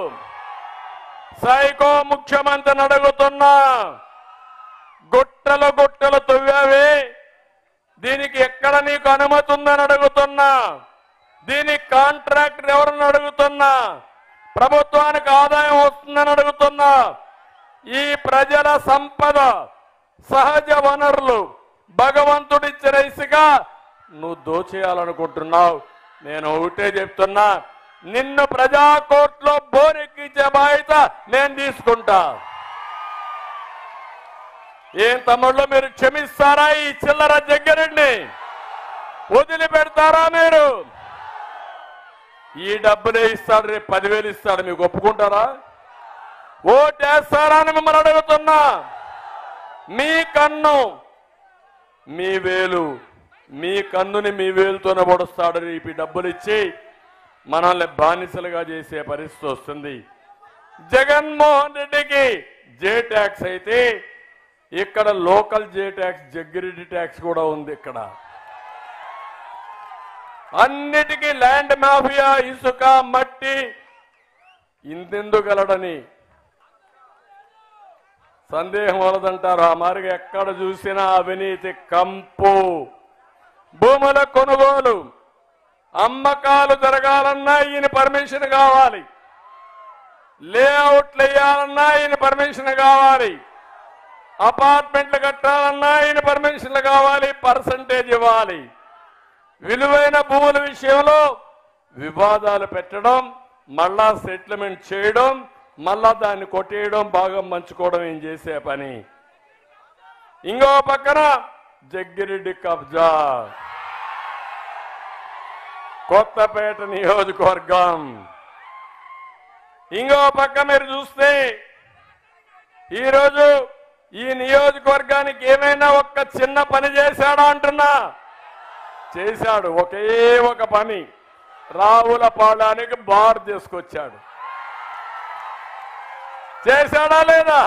సైకో ముఖ్యమంత్రిని అడుగుతున్నా గుట్టలు గుట్టలు తవ్వావి దీనికి ఎక్కడ నీకు అనుమతి ఉందని అడుగుతున్నా దీనికి కాంట్రాక్టర్ ఎవరిని అడుగుతున్నా ప్రభుత్వానికి ఆదాయం వస్తుందని అడుగుతున్నా ఈ ప్రజల సంపద సహజ వనరులు భగవంతుడిచ్చిన ఇసుక నువ్వు దోచేయాలనుకుంటున్నావు నేను ఒకటే చెప్తున్నా నిన్ను ప్రజా కోర్టులో బోరెక్కించే బాధ్యత నేను తీసుకుంటా ఏం తమ్ముళ్ళు మీరు క్షమిస్తారా ఈ చిల్లర జగ్గరండి వదిలిపెడతారా మీరు ఈ డబ్బులే ఇస్తాడు రేపు పదివేలు ఇస్తాడు మీకు ఒప్పుకుంటారా ఓటేస్తారా అని మిమ్మల్ని అడుగుతున్నా మీ కన్ను మీ వేలు మీ కన్నుని మీ వేలుతోనే పొడుస్తాడు రేపు ఈ డబ్బులు ఇచ్చి మనల్ని బానిసలుగా చేసే పరిస్థితి వస్తుంది జగన్మోహన్ రెడ్డికి జే ట్యాక్స్ అయితే ఇక్కడ local J tax Jaggireddy tax కూడా ఉంది ఇక్కడ అన్నిటికీ ల్యాండ్ మాఫియా ఇసుక మట్టి ఇంతెందుగలడని సందేహం వలదంటారు ఆ మారిగా ఎక్కడ చూసినా అవినీతి కంపు భూముల కొనుగోలు అమ్మకాలు జరగాలన్నా ఈయన పర్మిషన్ కావాలి లేఅవుట్లు వేయాలన్నా ఈయన పర్మిషన్ కావాలి అపార్ట్మెంట్లు కట్టాలన్నా ఈయన పర్మిషన్లు కావాలి పర్సంటేజ్ ఇవ్వాలి విలువైన భూముల విషయంలో వివాదాలు పెట్టడం మళ్ళా సెటిల్మెంట్ చేయడం మళ్ళా దాన్ని కొట్టేయడం భాగం పంచుకోవడం ఏం చేసే పని ఇంకో పక్కన జగ్గిరెడ్డి కబ్జా కొత్తపేట నియోజకవర్గం ఇంకో పక్క మీరు చూస్తే ఈరోజు ఈ నియోజకవర్గానికి ఏమైనా ఒక్క చిన్న పని చేశాడా అంటున్నా చేశాడు ఒకే ఒక పని రావుల పాడానికి బార్ తీసుకొచ్చాడు చేశాడా లేదా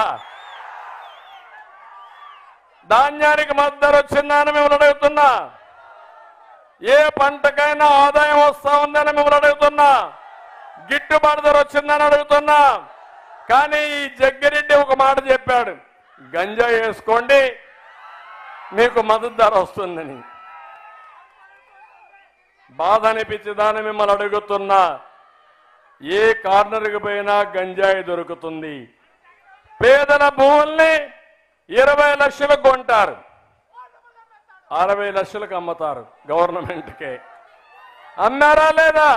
ధాన్యానికి మద్దతు వచ్చిందా అని మిమ్మల్ని అడుగుతున్నా ఏ పంటకైనా ఆదాయం వస్తా ఉందని మిమ్మల్ని అడుగుతున్నా గిట్టుబాటు ధర వచ్చిందని అడుగుతున్నా కానీ ఈ జగ్గిరెడ్డి ఒక మాట చెప్పాడు గంజా వేసుకోండి మీకు మద్దతు ధర వస్తుందని బాధ అనిపించదాని మిమ్మల్ని అడుగుతున్నా ఏ కార్నర్కి పోయినా గంజాయి దొరుకుతుంది పేదల భూముల్ని ఇరవై లక్షలకు కొంటారు అరవై లక్షలకు అమ్ముతారు గవర్నమెంట్కే అమ్మారా లేదా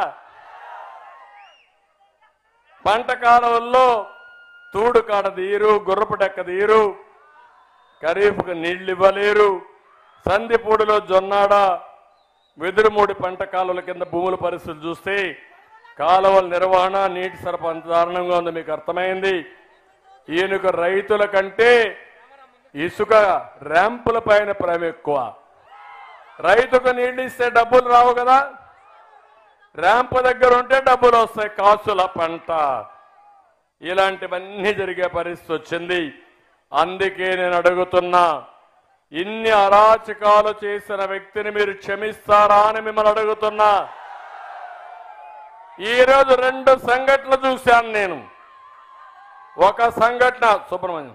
పంట కాలువల్లో తూడు కాడ తీరు గుర్రపు డెక్క తీరు ఖరీఫ్కు నీళ్లు ఇవ్వలేరు సందిపూడిలో జొన్నాడ వెదురుమూడి పంట కాలువల కింద భూముల పరిస్థితులు చూస్తే కాలువల నిర్వహణ నీటి సరఫరా అంత దారుణంగా ఉంది మీకు అర్థమైంది ఈయనకు రైతుల కంటే ఇసుక ర్యాంపుల పైన ప్రేమ ఎక్కువ రైతుకు నీళ్లు ఇస్తే డబ్బులు రావు కదా ర్యాంపు దగ్గర ఉంటే డబ్బులు వస్తాయి కాసుల పంట ఇలాంటివన్నీ జరిగే పరిస్థితి వచ్చింది అందుకే నేను అడుగుతున్నా ఇన్ని అరాచకాలు చేసిన వ్యక్తిని మీరు క్షమిస్తారా అని మిమ్మల్ని అడుగుతున్నా ఈరోజు రెండు సంఘటనలు చూశాను నేను ఒక సంఘటన సుబ్రహ్మణ్యం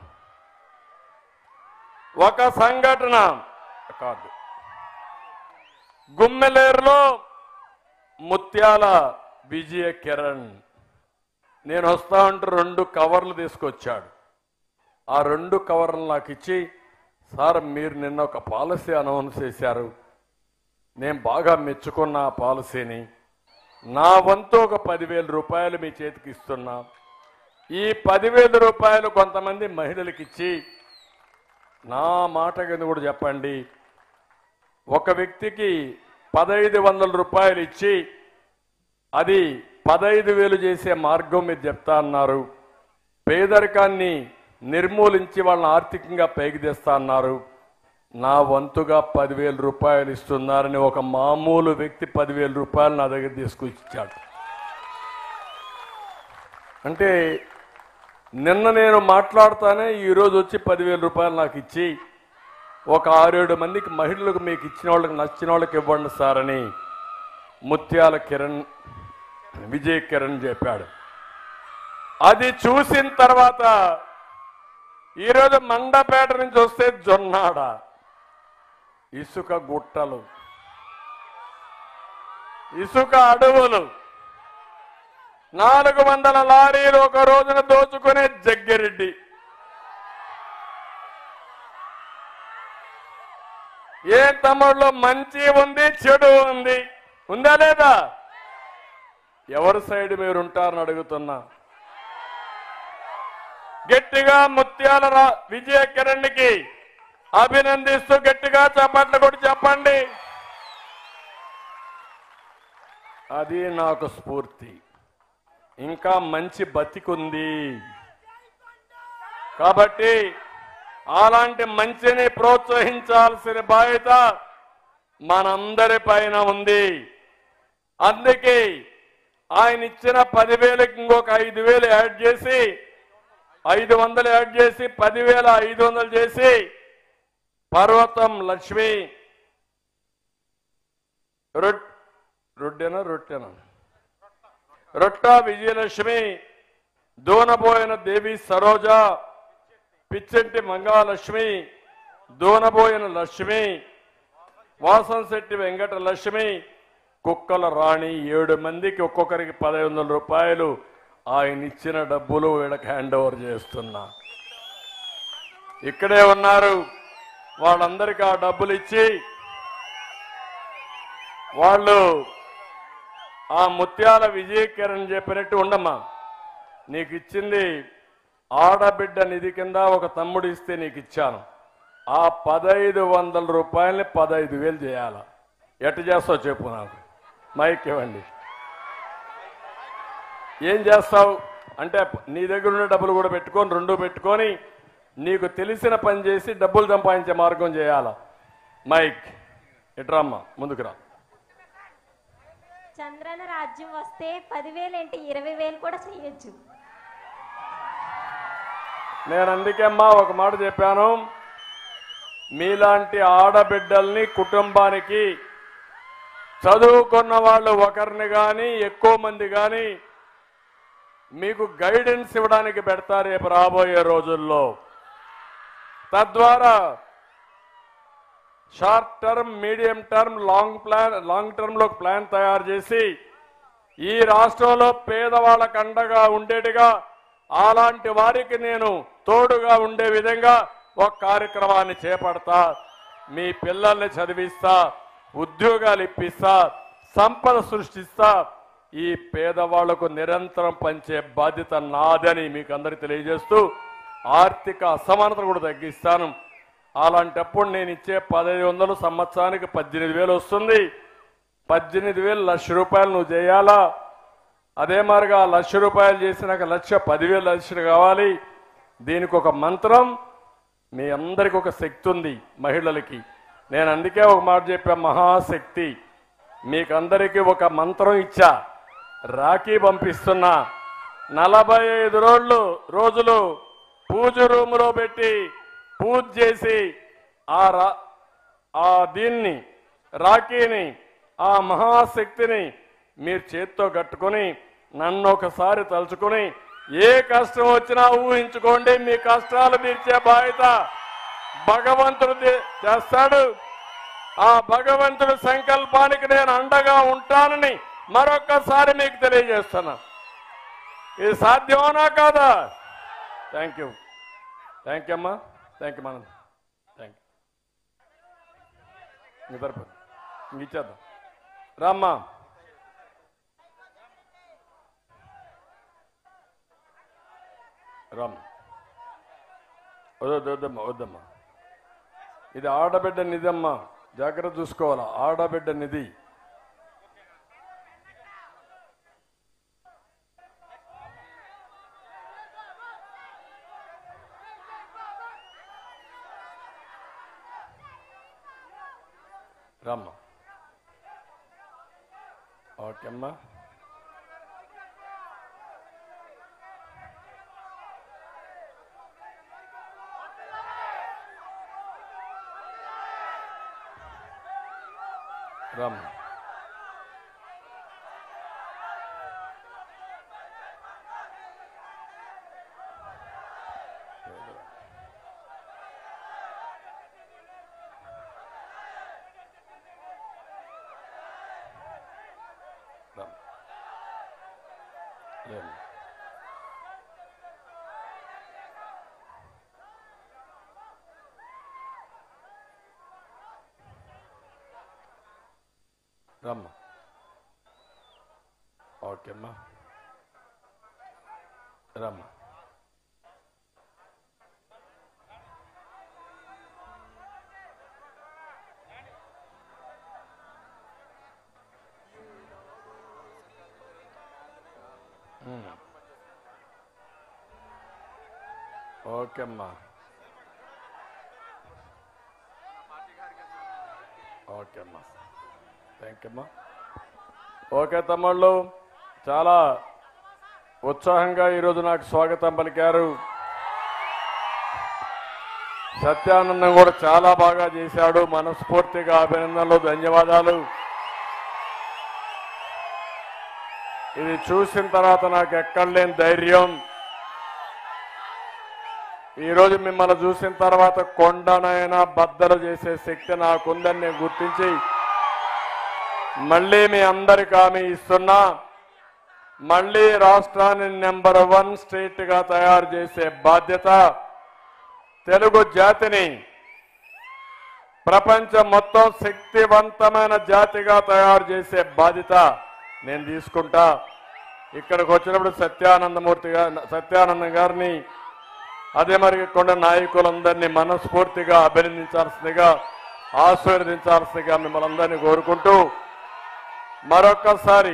ఒక సంఘటన కాదు గుమ్మెలేరులో ముత్యాల విజయ కిరణ్ నేను వస్తా ఉంటే రెండు కవర్లు తీసుకొచ్చాడు ఆ రెండు కవర్లు నాకు ఇచ్చి సార్ మీరు నిన్న ఒక పాలసీ అనౌన్స్ చేశారు నేను బాగా మెచ్చుకున్న ఆ పాలసీని నా వంతు ఒక పదివేల రూపాయలు మీ చేతికి ఇస్తున్నా ఈ పదివేల రూపాయలు కొంతమంది మహిళలకు ఇచ్చి నా మాట కింద కూడా చెప్పండి ఒక వ్యక్తికి పదహైదు వందల రూపాయలు ఇచ్చి అది పదహైదు వేలు చేసే మార్గం మీరు చెప్తా అన్నారు పేదరికాన్ని నిర్మూలించి వాళ్ళని ఆర్థికంగా పైకి తెస్తా అన్నారు నా వంతుగా పదివేల రూపాయలు ఇస్తున్నారని ఒక మామూలు వ్యక్తి పదివేల రూపాయలు నా దగ్గర తీసుకొచ్చాడు అంటే నిన్న నేను మాట్లాడుతానే ఈరోజు వచ్చి పదివేల రూపాయలు నాకు ఇచ్చి ఒక ఆరేడు మందికి మహిళలకు మీకు ఇచ్చిన వాళ్ళకి నచ్చిన వాళ్ళకి ఇవ్వండి సార్ అని ముత్యాల కిరణ్ విజయ్ కిరణ్ చెప్పాడు అది చూసిన తర్వాత ఈరోజు మండపేట నుంచి వస్తే జొన్నాడ ఇసుక గుట్టలు ఇసుక అడవులు నాలుగు వందల లారీలు ఒక రోజున దోచుకునే జగ్గిరెడ్డి ఏ తమ్ముళ్ళు మంచి ఉంది చెడు ఉంది ఉందా లేదా ఎవరి సైడ్ మీరు ఉంటారని అడుగుతున్నా గట్టిగా ముత్యాల రా- విజయ కిరణ్కి అభినందిస్తూ గట్టిగా చప్పట్లు కొట్టి చెప్పండి అది నాకు స్ఫూర్తి ఇంకా మంచి బతికుంది కాబట్టి అలాంటి మంచిని ప్రోత్సహించాల్సిన బాధ్యత మనందరి పైన ఉంది అందుకే ఆయన ఇచ్చిన పదివేలకు ఇంకొక ఐదు వేలు యాడ్ చేసి ఐదు వందలు యాడ్ చేసి పదివేల ఐదు వందలు చేసి పర్వతం లక్ష్మి రొట్ రొట్టెనా రొట్టెనా రొట్ట విజయలక్ష్మి దూనబోయిన దేవి సరోజ పిచ్చెంటి మంగాలక్ష్మి దూనబోయిన లక్ష్మి వాసంశెట్టి వెంకట లక్ష్మి కుక్కల రాణి ఏడు మందికి ఒక్కొక్కరికి పదహైదు వందల రూపాయలు ఆయన ఇచ్చిన డబ్బులు వీళ్ళకి హ్యాండ్ ఓవర్ చేస్తున్నా ఇక్కడే ఉన్నారు వాళ్ళందరికీ ఆ డబ్బులు ఇచ్చి వాళ్ళు ఆ ముత్యాల విజయ్ కిరణ్ చెప్పినట్టు ఉండమ్మా నీకు ఇచ్చింది ఆడబిడ్డ నిధి కింద ఒక తమ్ముడు ఇస్తే నీకు ఇచ్చాను ఆ పదహైదు వందల రూపాయలని పదహైదు వేలు చేయాల ఎట్ట చేస్తావు చెప్పు నాకు మైక్ ఇవ్వండి ఏం చేస్తావు అంటే నీ దగ్గర ఉన్న డబ్బులు కూడా పెట్టుకొని రెండు పెట్టుకొని నీకు తెలిసిన పని చేసి డబ్బులు సంపాదించే మార్గం చేయాల మైక్ ఇట్రమ్మా ముందుకు రా చంద్రన రాజ్యం వస్తే పదివేలు ఏంటి ఇరవై వేలు కూడా చేయొచ్చు నేను అందుకే అమ్మా ఒక మాట చెప్పాను మీలాంటి ఆడబిడ్డల్ని కుటుంబానికి చదువుకున్న వాళ్ళు ఒకరిని కానీ ఎక్కువ మంది కానీ మీకు గైడెన్స్ ఇవ్వడానికి పెడతారు రేపు రాబోయే రోజుల్లో తద్వారా short term medium term long plan long term లో ప్లాన్ తయారు చేసి ఈ రాష్ట్రంలో పేదవాళ్ళకు అండగా ఉండేట్టుగా అలాంటి వారికి నేను తోడుగా ఉండే విధంగా ఒక కార్యక్రమాన్ని చేపడతా మీ పిల్లల్ని చదివిస్తా ఉద్యోగాలు ఇప్పిస్తా సంపద సృష్టిస్తా ఈ పేదవాళ్లకు నిరంతరం పంచే బాధ్యత నాదని మీకు అందరికి తెలియజేస్తూ ఆర్థిక అసమానతను కూడా తగ్గిస్తాను అలాంటప్పుడు నేను ఇచ్చే పదహైదు వందలు సంవత్సరానికి పద్దెనిమిది వేలు వస్తుంది పద్దెనిమిది వేలు లక్ష రూపాయలు నువ్వు చేయాలా అదే మాదిరిగా ఆ లక్ష రూపాయలు చేసినాక లక్ష పదివేలు లక్షలు కావాలి దీనికి ఒక మంత్రం మీ అందరికి ఒక శక్తి ఉంది మహిళలకి నేను అందుకే ఒక మాట చెప్పా మహాశక్తి మీకందరికీ ఒక మంత్రం ఇచ్చా రాఖీ పంపిస్తున్నా నలభై ఐదు రోజులు రోజులు పూజ రూములో పెట్టి పూజ చేసి ఆ రా ఆ దీన్ని రాఖీని ఆ మహాశక్తిని మీరు చేత్తో కట్టుకొని నన్ను ఒకసారి తలుచుకొని ఏ కష్టం వచ్చినా ఊహించుకోండి మీ కష్టాలు తీర్చే బాధ్యత భగవంతుడు దే- చేస్తాడు ఆ భగవంతుడి సంకల్పానికి నేను అండగా ఉంటానని మరొక్కసారి మీకు తెలియజేస్తున్నా ఇది సాధ్యమోనా కాదా థ్యాంక్ యూ థ్యాంక్ యూ అమ్మా థ్యాంక్ యూ మనం థ్యాంక్ యూ మీ తరపు ఇంక ఇచ్చేద్దాం రామ్మా రామ్ వద్దు వద్దమ్మా వద్దమ్మా ఇది ఆడబిడ్డ నిధి అమ్మా జాగ్రత్త చూసుకోవాలా ఆడబిడ్డ నిధి రామ్మా ఓకే అమ్మా రామ్మా రామ్ లేమ్మా రమ్మా ఓకే అమ్మా రమ్మా ఉమ్. ఓకే అమ్మా ఓకే అమ్మా థ్యాంక్ యూ అమ్మా ఓకే తమ్ముళ్ళు చాలా ఉత్సాహంగా ఈరోజు నాకు స్వాగతం పలికారు సత్యానందం కూడా చాలా బాగా చేశాడు మనస్ఫూర్తిగా అభినందనలు ధన్యవాదాలు ఇది చూసిన తర్వాత నాకు ఎక్కడ లేని ధైర్యం ఈరోజు మిమ్మల్ని చూసిన తర్వాత కొండనైనా బద్దలు చేసే శక్తి నాకుందని నేను గుర్తించి మళ్ళీ మీ అందరికి హామీ ఇస్తున్నా మళ్ళీ రాష్ట్రాన్ని నెంబర్ వన్ స్టేట్ గా తయారు చేసే బాధ్యత తెలుగు జాతిని ప్రపంచం మొత్తం శక్తివంతమైన జాతిగా తయారు చేసే బాధ్యత నేను తీసుకుంటా ఇక్కడికి వచ్చినప్పుడు సత్యానందమూర్తి గారు సత్యానందం గారిని అదే మరి కొండ నాయకులందరినీ మనస్ఫూర్తిగా అభినందించాల్సిందిగా ఆశీర్వదించాల్సిందిగా మిమ్మల్ని అందరినీ కోరుకుంటూ మరొక్కసారి